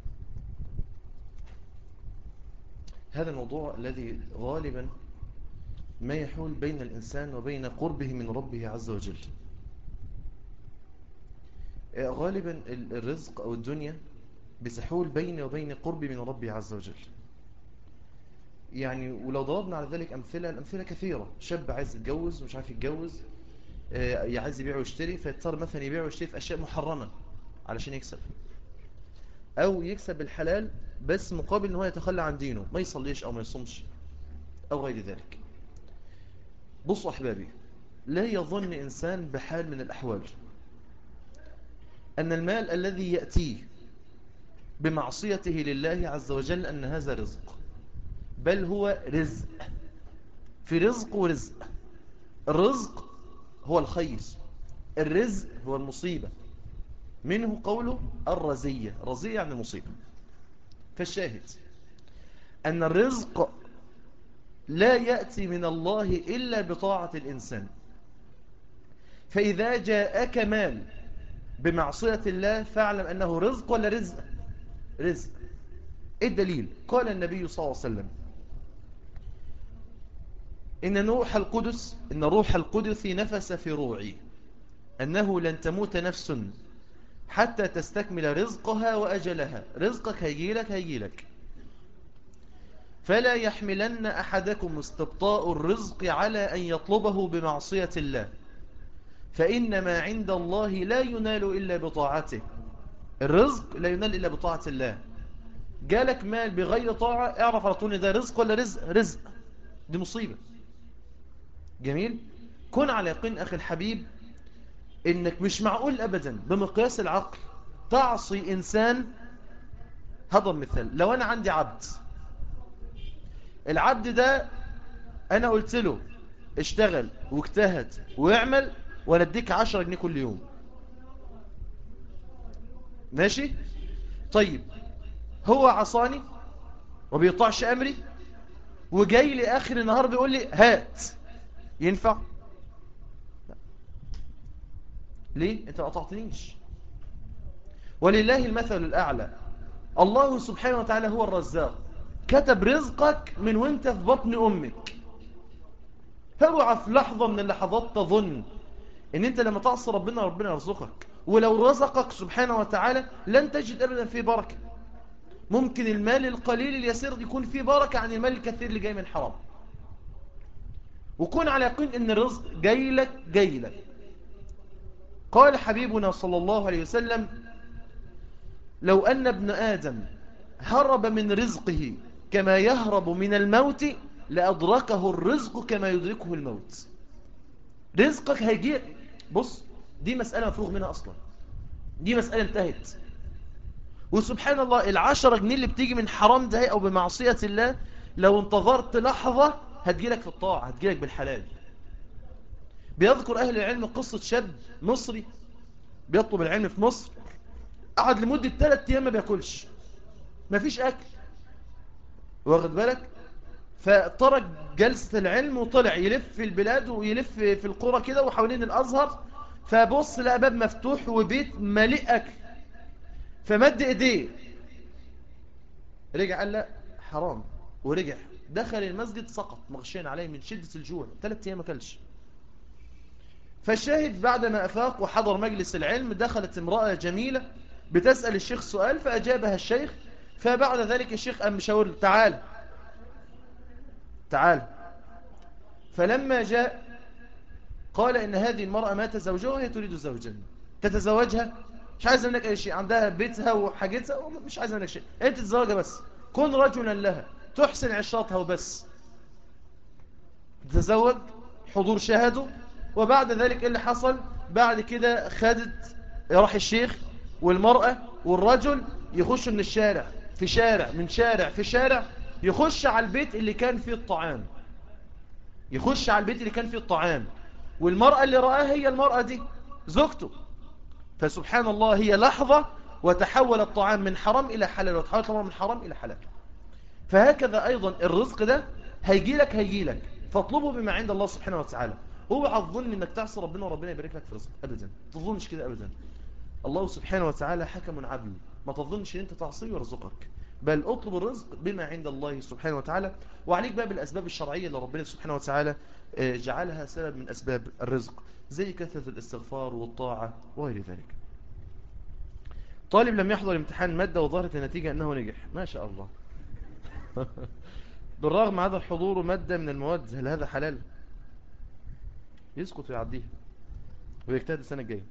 هذا الموضوع الذي غالبا ما يحول بين الإنسان وبين قربه من ربه عز وجل آه غالبا الرزق أو الدنيا بتحول بيني وبين قربي من ربي عز وجل يعني ولو ضربنا على ذلك أمثلة الأمثلة كثيرة شاب عايز يتجوز ومش عارف يتجوز عايز يبيع ويشتري فيضطر مثلا يبيع ويشتري في أشياء محرمة علشان يكسب أو يكسب الحلال بس مقابل ان هو يتخلى عن دينه ما يصليش أو ما يصومش أو غير ذلك بصوا أحبابي لا يظن إنسان بحال من الأحوال أن المال الذي يأتيه بمعصيته لله عز وجل أن هذا رزق بل هو رزق في رزق ورزق الرزق هو الخير الرزق هو المصيبة منه قوله الرزية رزية يعني مصيبة فالشاهد أن الرزق لا يأتي من الله إلا بطاعة الإنسان فإذا جاءك مال بمعصية الله فاعلم أنه رزق ولا رزق رزق إيه الدليل قال النبي صلى الله عليه وسلم إن روح القدس إن روح القدس نفس في روعي أنه لن تموت نفس حتى تستكمل رزقها وأجلها رزقك هيجيلك هيجيلك فلا يحملن أحدكم استبطاء الرزق على أن يطلبه بمعصية الله فإن ما عند الله لا ينال إلا بطاعته الرزق لا ينال إلا بطاعة الله جالك مال بغير طاعة اعرف على طول ده رزق ولا رزق رزق دي مصيبة جميل كن على يقين أخي الحبيب إنك مش معقول أبدا بمقياس العقل تعصي إنسان هذا المثال لو أنا عندي عبد العبد ده أنا قلت له اشتغل واجتهد ويعمل وانا اديك 10 جنيه كل يوم ماشي طيب هو عصاني وبيطعش امري وجاي لي اخر النهار بيقول لي هات ينفع لا. ليه انت ما قطعتنيش ولله المثل الاعلى الله سبحانه وتعالى هو الرزاق كتب رزقك من وانت في بطن امك اوعى في لحظة من اللحظات تظن ان انت لما تعصي ربنا ربنا يرزقك ولو رزقك سبحانه وتعالى لن تجد ابدا فيه بركة ممكن المال القليل اليسير يكون فيه بركة عن المال الكثير اللي جاي من حرام وكون على يقين ان الرزق جاي لك جاي لك قال حبيبنا صلى الله عليه وسلم لو أن ابن آدم هرب من رزقه كما يهرب من الموت لأدركه الرزق كما يدركه الموت رزقك هيجي بص دي مسألة مفروغ منها أصلا دي مسألة انتهت وسبحان الله العشرة جنيه اللي بتيجي من حرام ده أو بمعصية الله لو انتظرت لحظة هتجيلك في الطاعة هتجيلك بالحلال بيذكر أهل العلم قصة شاب مصري بيطلب العلم في مصر قعد لمدة ثلاثة أيام ما بياكلش مفيش أكل واخد بالك فترك جلسة العلم وطلع يلف في البلاد ويلف في القرى كده وحوالين الأزهر فبص لقى باب مفتوح وبيت مليء أكل فمد إيديه رجع قال لا حرام ورجع دخل المسجد سقط مغشين عليه من شدة الجوع ثلاثة أيام ما كلش فالشاهد بعد ما أفاق وحضر مجلس العلم دخلت امرأة جميلة بتسأل الشيخ سؤال فأجابها الشيخ فبعد ذلك الشيخ قام مشاور تعال تعال فلما جاء قال إن هذه المرأة مات زوجها وهي تريد زوجا تتزوجها مش عايزة منك أي شيء عندها بيتها وحاجتها ومش عايزة منك شيء أنت تتزوجها بس كن رجلا لها تحسن عشراتها وبس تتزوج حضور شهده وبعد ذلك إيه اللي حصل بعد كده خدت راح الشيخ والمرأة والرجل يخشوا من الشارع في شارع من شارع في شارع يخش على البيت اللي كان فيه الطعام يخش على البيت اللي كان فيه الطعام والمرأة اللي رآها هي المرأة دي زوجته فسبحان الله هي لحظة وتحول الطعام من حرام إلى حلال وتحول الطعام من حرام إلى حلال فهكذا أيضا الرزق ده هيجي لك هيجي لك فاطلبه بما عند الله سبحانه وتعالى اوعى تظن انك تعصي ربنا وربنا يبارك لك في رزق ابدا تظنش كده ابدا الله سبحانه وتعالى حكم عدل ما تظنش ان انت تعصيه ويرزقك بل اطلب الرزق بما عند الله سبحانه وتعالى وعليك بقى بالاسباب الشرعيه اللي ربنا سبحانه وتعالى جعلها سبب من اسباب الرزق زي كثره الاستغفار والطاعه وغير ذلك طالب لم يحضر امتحان ماده وظهرت النتيجه انه نجح ما شاء الله بالرغم هذا الحضور ماده من المواد هل هذا حلال يسقط ويعديها ويجتهد السنه الجايه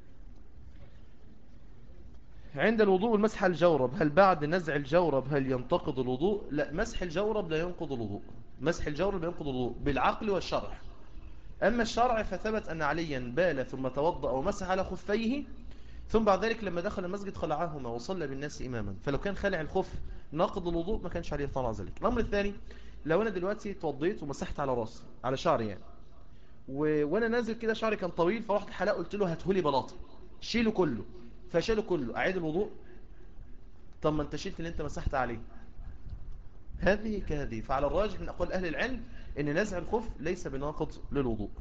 عند الوضوء المسح الجورب هل بعد نزع الجورب هل ينتقض الوضوء لا مسح الجورب لا ينقض الوضوء مسح الجورب ينقض الوضوء بالعقل والشرع أما الشرع فثبت أن عليا بال ثم توضأ ومسح على خفيه ثم بعد ذلك لما دخل المسجد خلعهما وصلى بالناس إماما فلو كان خلع الخف ناقض الوضوء ما كانش عليه طلع ذلك الأمر الثاني لو أنا دلوقتي توضيت ومسحت على راسي على شعري يعني و... وأنا نازل كده شعري كان طويل فرحت الحلاق قلت له هاتهولي بلاطه شيله كله فشاله كله أعيد الوضوء طب ما انت شلت اللي انت مسحت عليه هذه كهذه فعلى الراجح من أقوال أهل العلم أن نزع الخف ليس بناقض للوضوء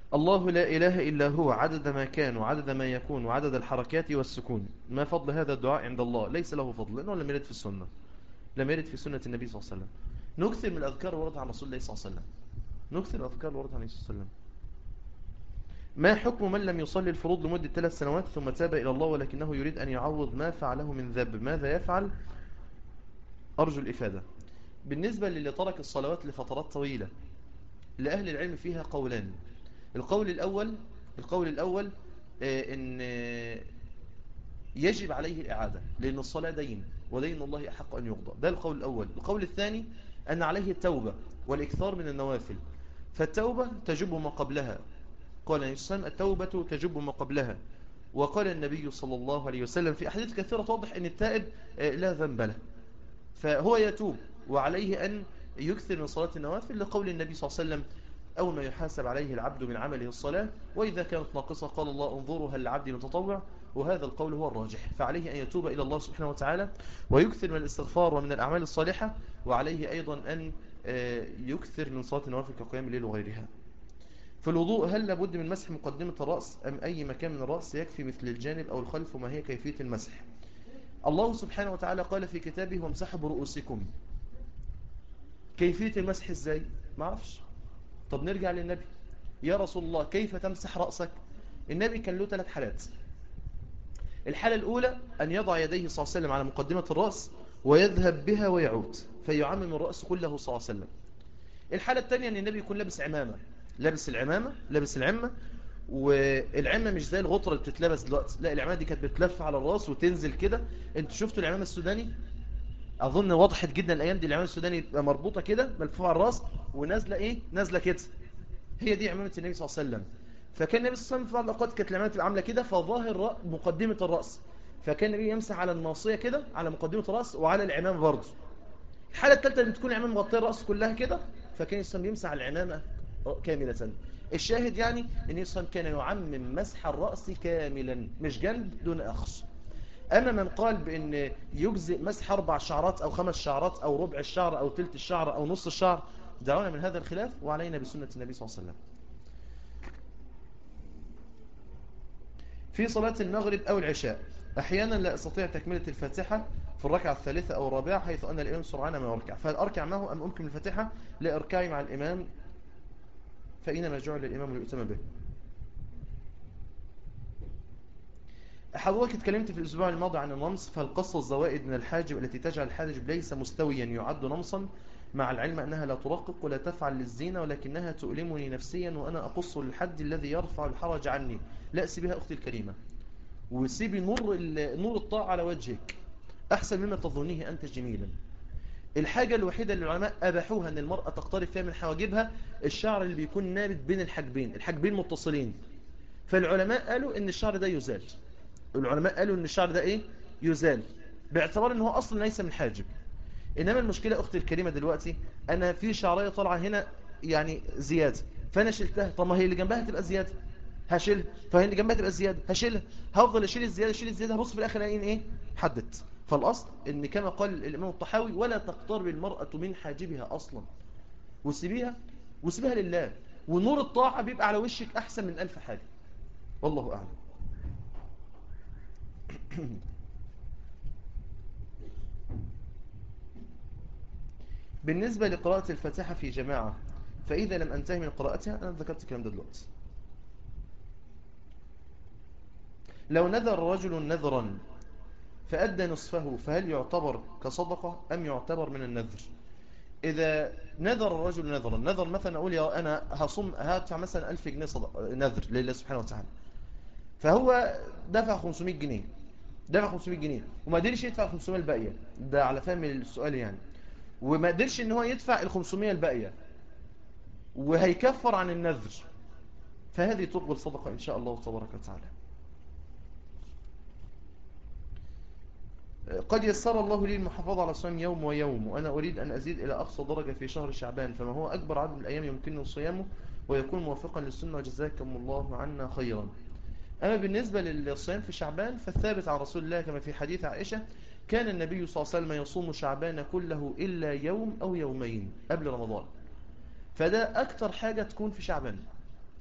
الله لا إله إلا هو عدد ما كان وعدد ما يكون وعدد الحركات والسكون ما فضل هذا الدعاء عند الله ليس له فضل لأنه لم يرد في السنة لم يرد في سنة النبي صلى الله عليه وسلم نكثر من الأذكار ورد عن رسول الله صلى الله عليه وسلم نكثر الأذكار ورد عن النبي صلى الله عليه وسلم ما حكم من لم يصلي الفروض لمدة ثلاث سنوات ثم تاب إلى الله ولكنه يريد أن يعوض ما فعله من ذنب ماذا يفعل أرجو الإفادة بالنسبة للي ترك الصلوات لفترات طويلة لأهل العلم فيها قولان القول الأول القول الأول آه، إن آه، يجب عليه الإعادة لأن الصلاة دين ودين الله أحق أن يقضى ده القول الأول القول الثاني أن عليه التوبة والإكثار من النوافل فالتوبة تجب ما قبلها قال الإسلام التوبة تجب ما قبلها وقال النبي صلى الله عليه وسلم في أحاديث كثيرة توضح أن التائب آه، لا ذنب له فهو يتوب وعليه أن يكثر من صلاة النوافل لقول النبي صلى الله عليه وسلم أو ما يحاسب عليه العبد من عمله الصلاة وإذا كانت ناقصة قال الله انظروا هل العبد متطوع وهذا القول هو الراجح فعليه أن يتوب إلى الله سبحانه وتعالى ويكثر من الاستغفار ومن الأعمال الصالحة وعليه أيضا أن آه، يكثر من صلاة النوافل كقيام الليل وغيرها في الوضوء هل لابد من مسح مقدمة الرأس أم أي مكان من الرأس يكفي مثل الجانب أو الخلف وما هي كيفية المسح الله سبحانه وتعالى قال في كتابه وامسحوا برؤوسكم كيفية المسح ازاي ما اعرفش طب نرجع للنبي يا رسول الله كيف تمسح رأسك النبي كان له ثلاث حالات الحالة الأولى أن يضع يديه صلى الله عليه وسلم على مقدمة الرأس ويذهب بها ويعود فيعمم الرأس كله صلى الله عليه وسلم الحالة الثانية أن النبي يكون لابس عمامة لابس العمامة لابس العمة والعمة مش زي الغطرة اللي بتتلبس دلوقتي لا العمامة دي كانت بتلف على الراس وتنزل كده انتوا شفتوا العمامة السوداني اظن وضحت جدا الايام دي العمامة السوداني تبقى مربوطة كده ملفوفة على الراس ونازلة ايه نازلة كده هي دي عمامة النبي صلى الله عليه وسلم فكان النبي صلى الله عليه وسلم في بعض الاوقات كانت العمامة تبقى عاملة كده فظاهر رأ- مقدمة الرأس فكان النبي يمسح على الناصية كده على مقدمة الرأس وعلى العمامة برضه الحالة الثالثة ان تكون العمامة مغطية الرأس كلها كده فكان الإسلام يمسح على العمامة كاملة الشاهد يعني ان الإسلام كان يعمم مسح الرأس كاملا مش جنب دون أخص أما من قال بأن يجزئ مسح أربع شعرات أو خمس شعرات أو ربع الشعر أو تلت الشعر أو نص الشعر دعونا من هذا الخلاف وعلينا بسنة النبي صلى الله عليه وسلم في صلاة المغرب أو العشاء أحيانا لا أستطيع تكملة الفاتحة في الركعة الثالثة أو الرابعة حيث أن الإمام سرعان ما يركع فهل أركع معه أم أمكن الفاتحة لا أركعي مع الإمام فإنما جعل الإمام ليؤتم به حضرتك اتكلمت في الأسبوع الماضي عن النمص فهل قص الزوائد من الحاجب التي تجعل الحاجب ليس مستويا يعد نمصا مع العلم أنها لا ترقق ولا تفعل للزينة ولكنها تؤلمني نفسيا وأنا أقص للحد الذي يرفع الحرج عني لا سيبها أختي الكريمة وسيبي نور, ال- نور الطاعة على وجهك أحسن مما تظنيه أنت جميلا الحاجة الوحيدة اللي العلماء أباحوها أن المرأة تقترب فيها من حواجبها الشعر اللي بيكون نابت بين الحاجبين الحاجبين متصلين فالعلماء قالوا أن الشعر ده يزال العلماء قالوا أن الشعر ده إيه يزال باعتبار أنه أصلا ليس من حاجب إنما المشكلة أختي الكريمة دلوقتي أنا في شعرية طالعة هنا يعني زيادة فأنا شلتها طب ما هي اللي جنبها تبقى زيادة هشيلها فهي اللي جنبها تبقى زيادة هشيلها هفضل أشيل الزيادة أشيل الزيادة هبص في الآخر ألاقي إيه حدت فالأصل إن كما قال الإمام الطحاوي ولا تقترب المرأة من حاجبها أصلا وسيبيها وسيبها لله ونور الطاعة بيبقى على وشك أحسن من ألف حاجة والله أعلم بالنسبة لقراءة الفاتحة في جماعة فإذا لم أنتهي من قراءتها أنا ذكرت الكلام ده دلوقتي لو نذر رجل نذرا فأدى نصفه فهل يعتبر كصدقة أم يعتبر من النذر إذا نذر الرجل نذرا نذر مثلا أقول يا أنا هصم هدفع مثلا ألف جنيه صدقة نذر لله سبحانه وتعالى فهو دفع 500 جنيه دفع 500 جنيه وما قدرش يدفع 500 الباقية ده على فهم السؤال يعني وما قدرش ان هو يدفع ال 500 الباقية وهيكفر عن النذر فهذه تقبل صدقة إن شاء الله تبارك وتعالى قد يسر الله لي المحافظة على صيام يوم ويوم وأنا أريد أن أزيد إلى أقصى درجة في شهر شعبان فما هو أكبر عدد من الأيام يمكنني صيامه ويكون موافقا للسنة وجزاكم الله عنا خيرا أما بالنسبة للصيام في شعبان فالثابت عن رسول الله كما في حديث عائشة كان النبي صلى الله عليه وسلم يصوم شعبان كله إلا يوم أو يومين قبل رمضان فده أكتر حاجة تكون في شعبان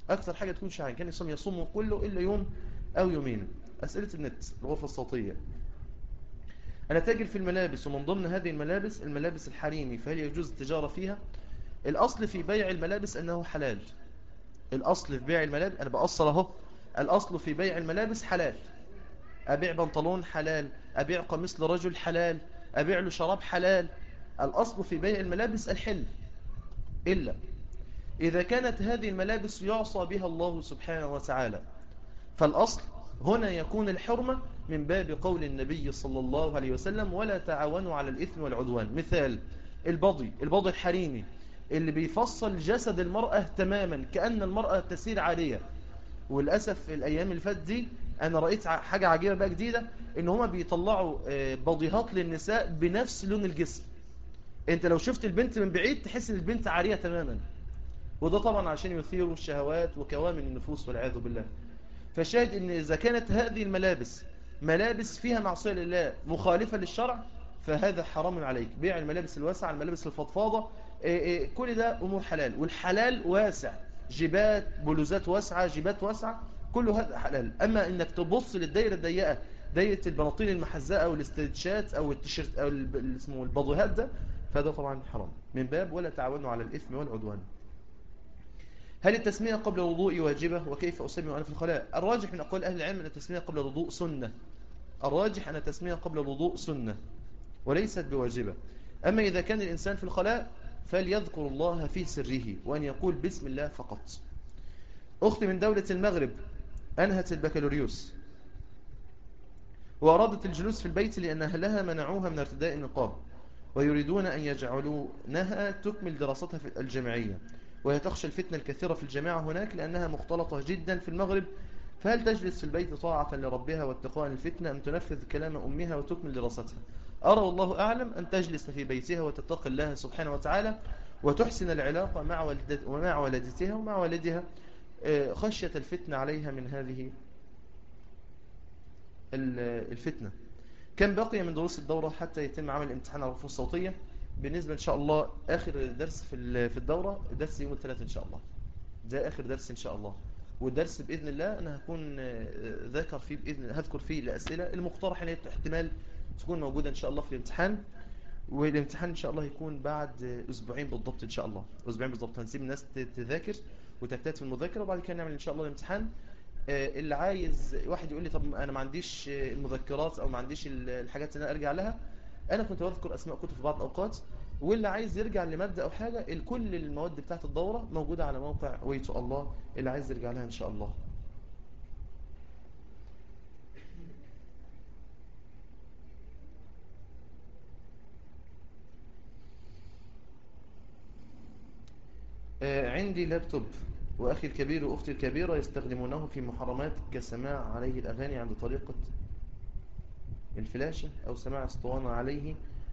اكثر حاجة تكون شعرين كان يصوم يصوم كله الا يوم او يومين اسئلة النت الغرفة الصوتية انا تاجر في الملابس ومن ضمن هذه الملابس الملابس الحريمي فهل يجوز التجارة فيها الاصل في بيع الملابس انه حلال الاصل في بيع الملابس انا بأصل اهو الاصل في بيع الملابس حلال ابيع بنطلون حلال ابيع قميص لرجل حلال ابيع له شراب حلال الاصل في بيع الملابس الحل الا اذا كانت هذه الملابس يعصى بها الله سبحانه وتعالى فالاصل هنا يكون الحرمة من باب قول النبي صلى الله عليه وسلم ولا تعاونوا على الإثم والعدوان مثال البضي البضي الحريمي اللي بيفصل جسد المرأة تماما كأن المرأة تسير عالية وللأسف الأيام اللي فاتت دي أنا رأيت حاجة عجيبة بقى جديدة إن هما بيطلعوا بضيهات للنساء بنفس لون الجسم أنت لو شفت البنت من بعيد تحس إن البنت عارية تماما وده طبعا عشان يثيروا الشهوات وكوامن النفوس والعياذ بالله فشاهد ان اذا كانت هذه الملابس ملابس فيها معصية لله مخالفة للشرع فهذا حرام عليك بيع الملابس الواسعة الملابس الفضفاضة إيه إيه كل ده امور حلال والحلال واسع جيبات بلوزات واسعة جيبات واسعة كل هذا حلال اما انك تبص للدائرة الضيقة دايرة البناطيل المحزقة والاسترتشات او التيشيرت او اسمه البضوهات ده فهذا طبعا حرام من باب ولا تعاونوا على الاثم والعدوان هل التسمية قبل الوضوء واجبة وكيف أسمي وأنا في الخلاء الراجح من أقوال أهل العلم أن التسمية قبل الوضوء سنة الراجح أن التسمية قبل الوضوء سنة وليست بواجبة أما إذا كان الإنسان في الخلاء فليذكر الله في سره وأن يقول بسم الله فقط أختي من دولة المغرب أنهت البكالوريوس وأرادت الجلوس في البيت لأن أهلها منعوها من ارتداء النقاب ويريدون أن يجعلونها تكمل دراستها في الجامعية وهي تخشى الفتنة الكثيرة في الجامعة هناك لأنها مختلطة جدا في المغرب فهل تجلس في البيت طاعة لربها واتقاء الفتنة أم تنفذ كلام أمها وتكمل دراستها أرى والله أعلم أن تجلس في بيتها وتتقي الله سبحانه وتعالى وتحسن العلاقة مع, والدت ومع والدتها ومع والدها خشية الفتنة عليها من هذه الفتنة كم بقي من دروس الدورة حتى يتم عمل امتحان الرفوع الصوتية بالنسبة إن شاء الله آخر درس في في الدورة درس يوم الثلاث إن شاء الله ده آخر درس إن شاء الله والدرس بإذن الله أنا هكون ذاكر فيه بإذن الله هذكر فيه الأسئلة المقترحة اللي احتمال تكون موجودة إن شاء الله في الامتحان والامتحان إن شاء الله يكون بعد أسبوعين بالضبط إن شاء الله أسبوعين بالضبط هنسيب الناس تذاكر وتجتهد في المذاكرة وبعد كده نعمل إن شاء الله الامتحان اللي عايز واحد يقول لي طب أنا ما عنديش المذكرات أو ما عنديش الحاجات اللي أنا أرجع لها أنا كنت بذكر أسماء كتب في بعض الأوقات واللي عايز يرجع لمادة أو حاجة كل المواد بتاعت الدورة موجودة على موقع ويتو الله اللي عايز يرجع لها إن شاء الله عندي لابتوب وأخي الكبير وأختي الكبيرة يستخدمونه في محرمات كسماع عليه الأغاني عند طريقة الفلاشة أو سماع اسطوانة عليه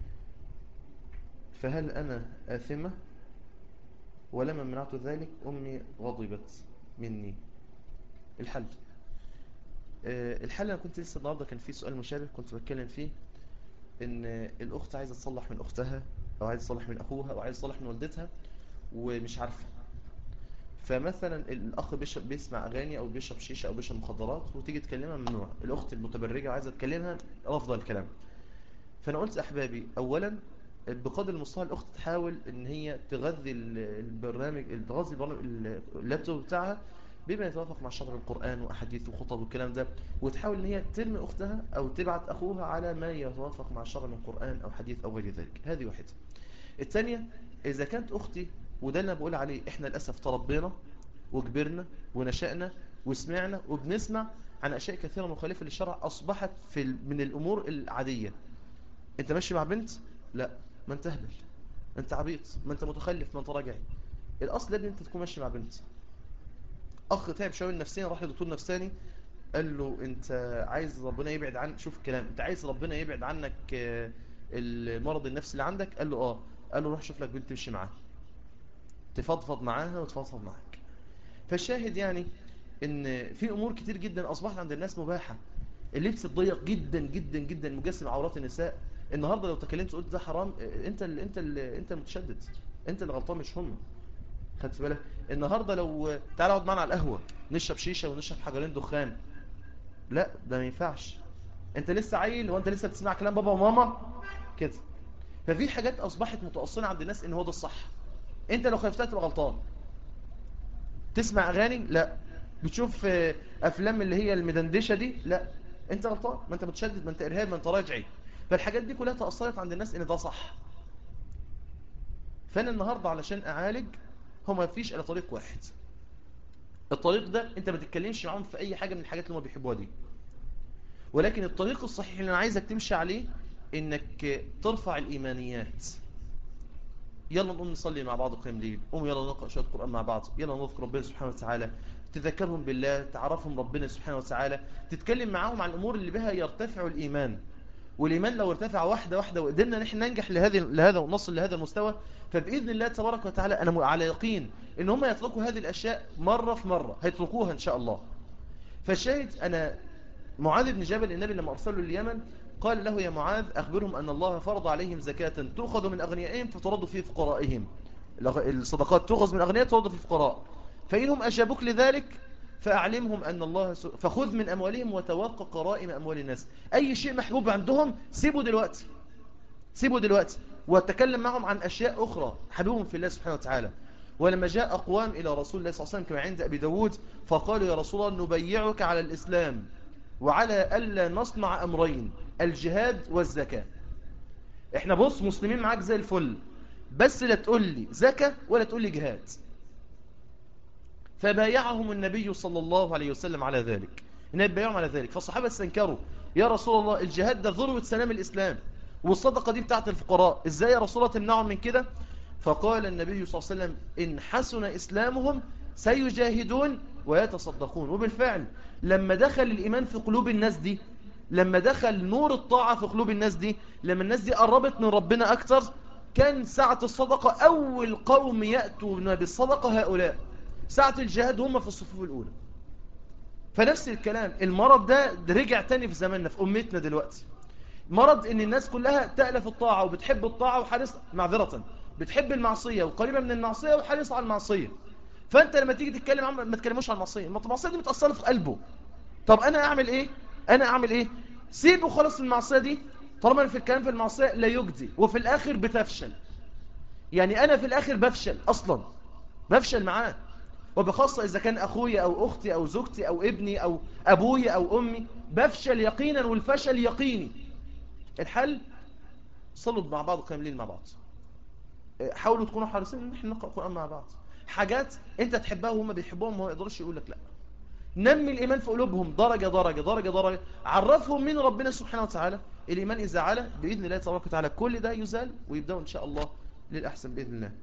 فهل أنا آثمة ولما منعت ذلك أمي غضبت مني الحل الحل أنا كنت لسه النهاردة كان في سؤال مشابه كنت بتكلم فيه إن الأخت عايزة تصلح من أختها أو عايزة تصلح من أخوها أو عايزة تصلح من والدتها ومش عارفة فمثلا الأخ بيشرب بيسمع أغاني أو بيشرب شيشة أو بيشرب مخدرات وتيجي تكلمها ممنوع الأخت المتبرجة عايزة تكلمها أفضل الكلام فأنا قلت أحبابي أولا بقدر المستطاع الأخت تحاول إن هي تغذي البرنامج تغذي البرنامج اللابتوب بتاعها بما يتوافق مع شرع القرآن وأحاديث وخطب والكلام ده وتحاول إن هي ترمي أختها أو تبعت أخوها على ما يتوافق مع شرع من القرآن أو حديث أو غير ذلك هذه واحدة الثانية إذا كانت أختي وده اللي أنا بقول عليه إحنا للأسف تربينا وكبرنا ونشأنا وسمعنا وبنسمع عن أشياء كثيرة مخالفة للشرع أصبحت في من الأمور العادية أنت ماشي مع بنت لا ما انت هبل انت عبيط ما انت متخلف ما انت راجعي الاصل ان انت تكون ماشي مع بنت اخ تعب شويه نفسيا راح لدكتور نفساني قال له انت عايز ربنا يبعد عن شوف الكلام انت عايز ربنا يبعد عنك المرض النفسي اللي عندك قال له اه قال له روح شوف لك بنت تمشي معاها تفضفض معاها وتفضفض معاك فالشاهد يعني ان في امور كتير جدا اصبحت عند الناس مباحه اللبس الضيق جدا جدا جدا مجسم عورات النساء النهارده لو تكلمت قلت ده حرام انت اللي انت اللي انت المتشدد انت اللي غلطان مش هم خدت بالك النهاردة لو تعالى اقعد معنا على القهوة نشرب شيشة ونشرب حجرين دخان لا ده ما ينفعش انت لسه عيل وانت لسه بتسمع كلام بابا وماما كده ففي حاجات اصبحت متأصلة عند الناس ان هو ده الصح انت لو خايفتها تبقى غلطان تسمع اغاني لا بتشوف افلام اللي هي المدندشة دي لا انت غلطان ما انت متشدد ما انت ارهاب ما انت راجعي فالحاجات دي كلها تأثرت عند الناس ان ده صح فانا النهاردة علشان اعالج هو ما فيش الا طريق واحد الطريق ده انت ما تتكلمش معاهم في اي حاجة من الحاجات اللي هم بيحبوها دي ولكن الطريق الصحيح اللي انا عايزك تمشي عليه انك ترفع الايمانيات يلا نقوم نصلي مع بعض قيام ليل قوم يلا نقرأ شوية قرآن مع بعض يلا نذكر ربنا سبحانه وتعالى تذكرهم بالله تعرفهم ربنا سبحانه وتعالى تتكلم معاهم عن الأمور اللي بها يرتفع الإيمان والإيمان لو ارتفع واحدة واحدة وقدرنا نحن ننجح لهذه لهذا ونصل لهذا المستوى فبإذن الله تبارك وتعالى أنا على يقين إن هم يتركوا هذه الأشياء مرة في مرة هيتركوها إن شاء الله فالشاهد أنا معاذ بن جبل النبي لما أرسله اليمن قال له يا معاذ أخبرهم أن الله فرض عليهم زكاة تأخذ من أغنيائهم فترد في فقرائهم الصدقات تؤخذ من أغنياء ترد في الفقراء فإنهم أجابوك لذلك فأعلمهم أن الله س... فخذ من أموالهم وتوقع قرائم أموال الناس أي شيء محبوب عندهم سيبوا دلوقتي سيبوا دلوقتي وتكلم معهم عن أشياء أخرى حبيبهم في الله سبحانه وتعالى ولما جاء أقوام إلى رسول الله صلى الله عليه وسلم كما عند أبي داود فقالوا يا رسول الله نبيعك على الإسلام وعلى ألا نصنع أمرين الجهاد والزكاة احنا بص مسلمين معاك زي الفل بس لا تقول لي زكاة ولا تقول لي جهاد فبايعهم النبي صلى الله عليه وسلم على ذلك النبي بايعهم على ذلك فالصحابة استنكروا يا رسول الله الجهاد ده ذروة سلام الإسلام والصدقة دي بتاعت الفقراء ازاي يا رسول الله تمنعهم من كده فقال النبي صلى الله عليه وسلم إن حسن إسلامهم سيجاهدون ويتصدقون وبالفعل لما دخل الإيمان في قلوب الناس دي لما دخل نور الطاعة في قلوب الناس دي لما الناس دي قربت من ربنا أكتر كان ساعة الصدقة أول قوم يأتون بالصدقة هؤلاء ساعة الجهاد هم في الصفوف الأولى فنفس الكلام المرض ده رجع تاني في زماننا في أمتنا دلوقتي مرض ان الناس كلها تألف الطاعة وبتحب الطاعة وحريص معذرة بتحب المعصية وقريبة من المعصية وحريص على المعصية فانت لما تيجي تتكلم عن ما تكلموش عن المعصية المعصية دي بتأثر في قلبه طب انا اعمل ايه انا اعمل ايه سيبه خلاص المعصية دي طالما في الكلام في المعصية لا يجدي وفي الاخر بتفشل يعني انا في الاخر بفشل اصلا بفشل معاه وبخاصة إذا كان أخوي أو أختي أو زوجتي أو ابني أو أبوي أو أمي بفشل يقينا والفشل يقيني الحل صلوا مع بعض قيام ليل مع بعض حاولوا تكونوا حريصين ان احنا نقرأ قرآن مع بعض حاجات انت تحبها وهم بيحبوهم وما يقدرش يقول لك لا نمي الإيمان في قلوبهم درجة درجة درجة درجة عرفهم من ربنا سبحانه وتعالى الإيمان إذا على بإذن الله تبارك وتعالى كل ده يزال ويبدأوا إن شاء الله للأحسن بإذن الله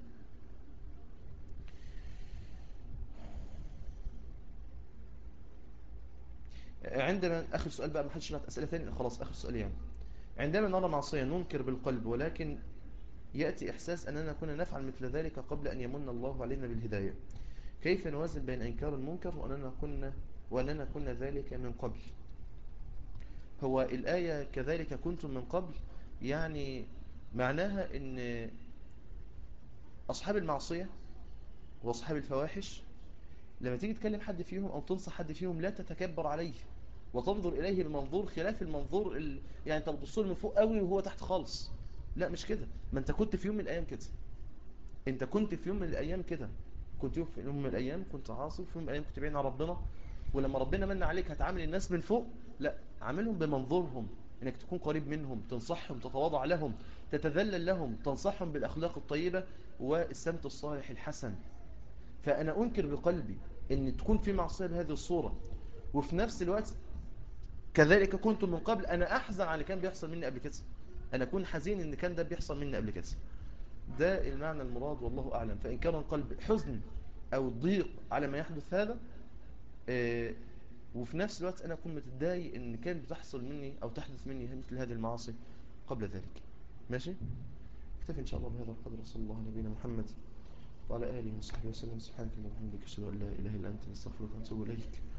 عندما آخر سؤال بقى ما حدش بعت أسئلة ثانية خلاص آخر سؤال يعني عندما نرى معصية ننكر بالقلب ولكن يأتي إحساس أننا كنا نفعل مثل ذلك قبل أن يمن الله علينا بالهداية كيف نوازن بين إنكار المنكر وأننا كنا, وأننا كنا ذلك من قبل هو الآية كذلك كنتم من قبل يعني معناها أن أصحاب المعصية وأصحاب الفواحش لما تيجي تكلم حد فيهم أو تنصح حد فيهم لا تتكبر عليه وتنظر إليه بمنظور خلاف المنظور ال... يعني انت بتبص له من فوق قوي وهو تحت خالص لا مش كده ما انت كنت في يوم من الأيام كده انت كنت في يوم من الأيام كده كنت في يوم من الأيام كنت عاصي في يوم من الأيام كنت بعين عن ربنا ولما ربنا من عليك هتعامل الناس من فوق لا عاملهم بمنظورهم انك تكون قريب منهم تنصحهم تتواضع لهم تتذلل لهم تنصحهم بالأخلاق الطيبة والسمت الصالح الحسن فأنا أنكر بقلبي ان تكون في معصية بهذه الصورة وفي نفس الوقت كذلك كنت من قبل أنا أحزن على اللي كان بيحصل مني قبل كده أنا أكون حزين إن كان ده بيحصل مني قبل كده ده المعنى المراد والله أعلم فإن كان القلب حزن أو ضيق على ما يحدث هذا آه وفي نفس الوقت أنا أكون متضايق إن كان بتحصل مني أو تحدث مني مثل هذه المعاصي قبل ذلك ماشي اكتفي إن شاء الله بهذا القدر صلى الله على نبينا محمد وعلى آله وصحبه وسلم سبحانك اللهم وبحمدك أشهد أن لا إله إلا أنت نستغفرك ونتوب إليك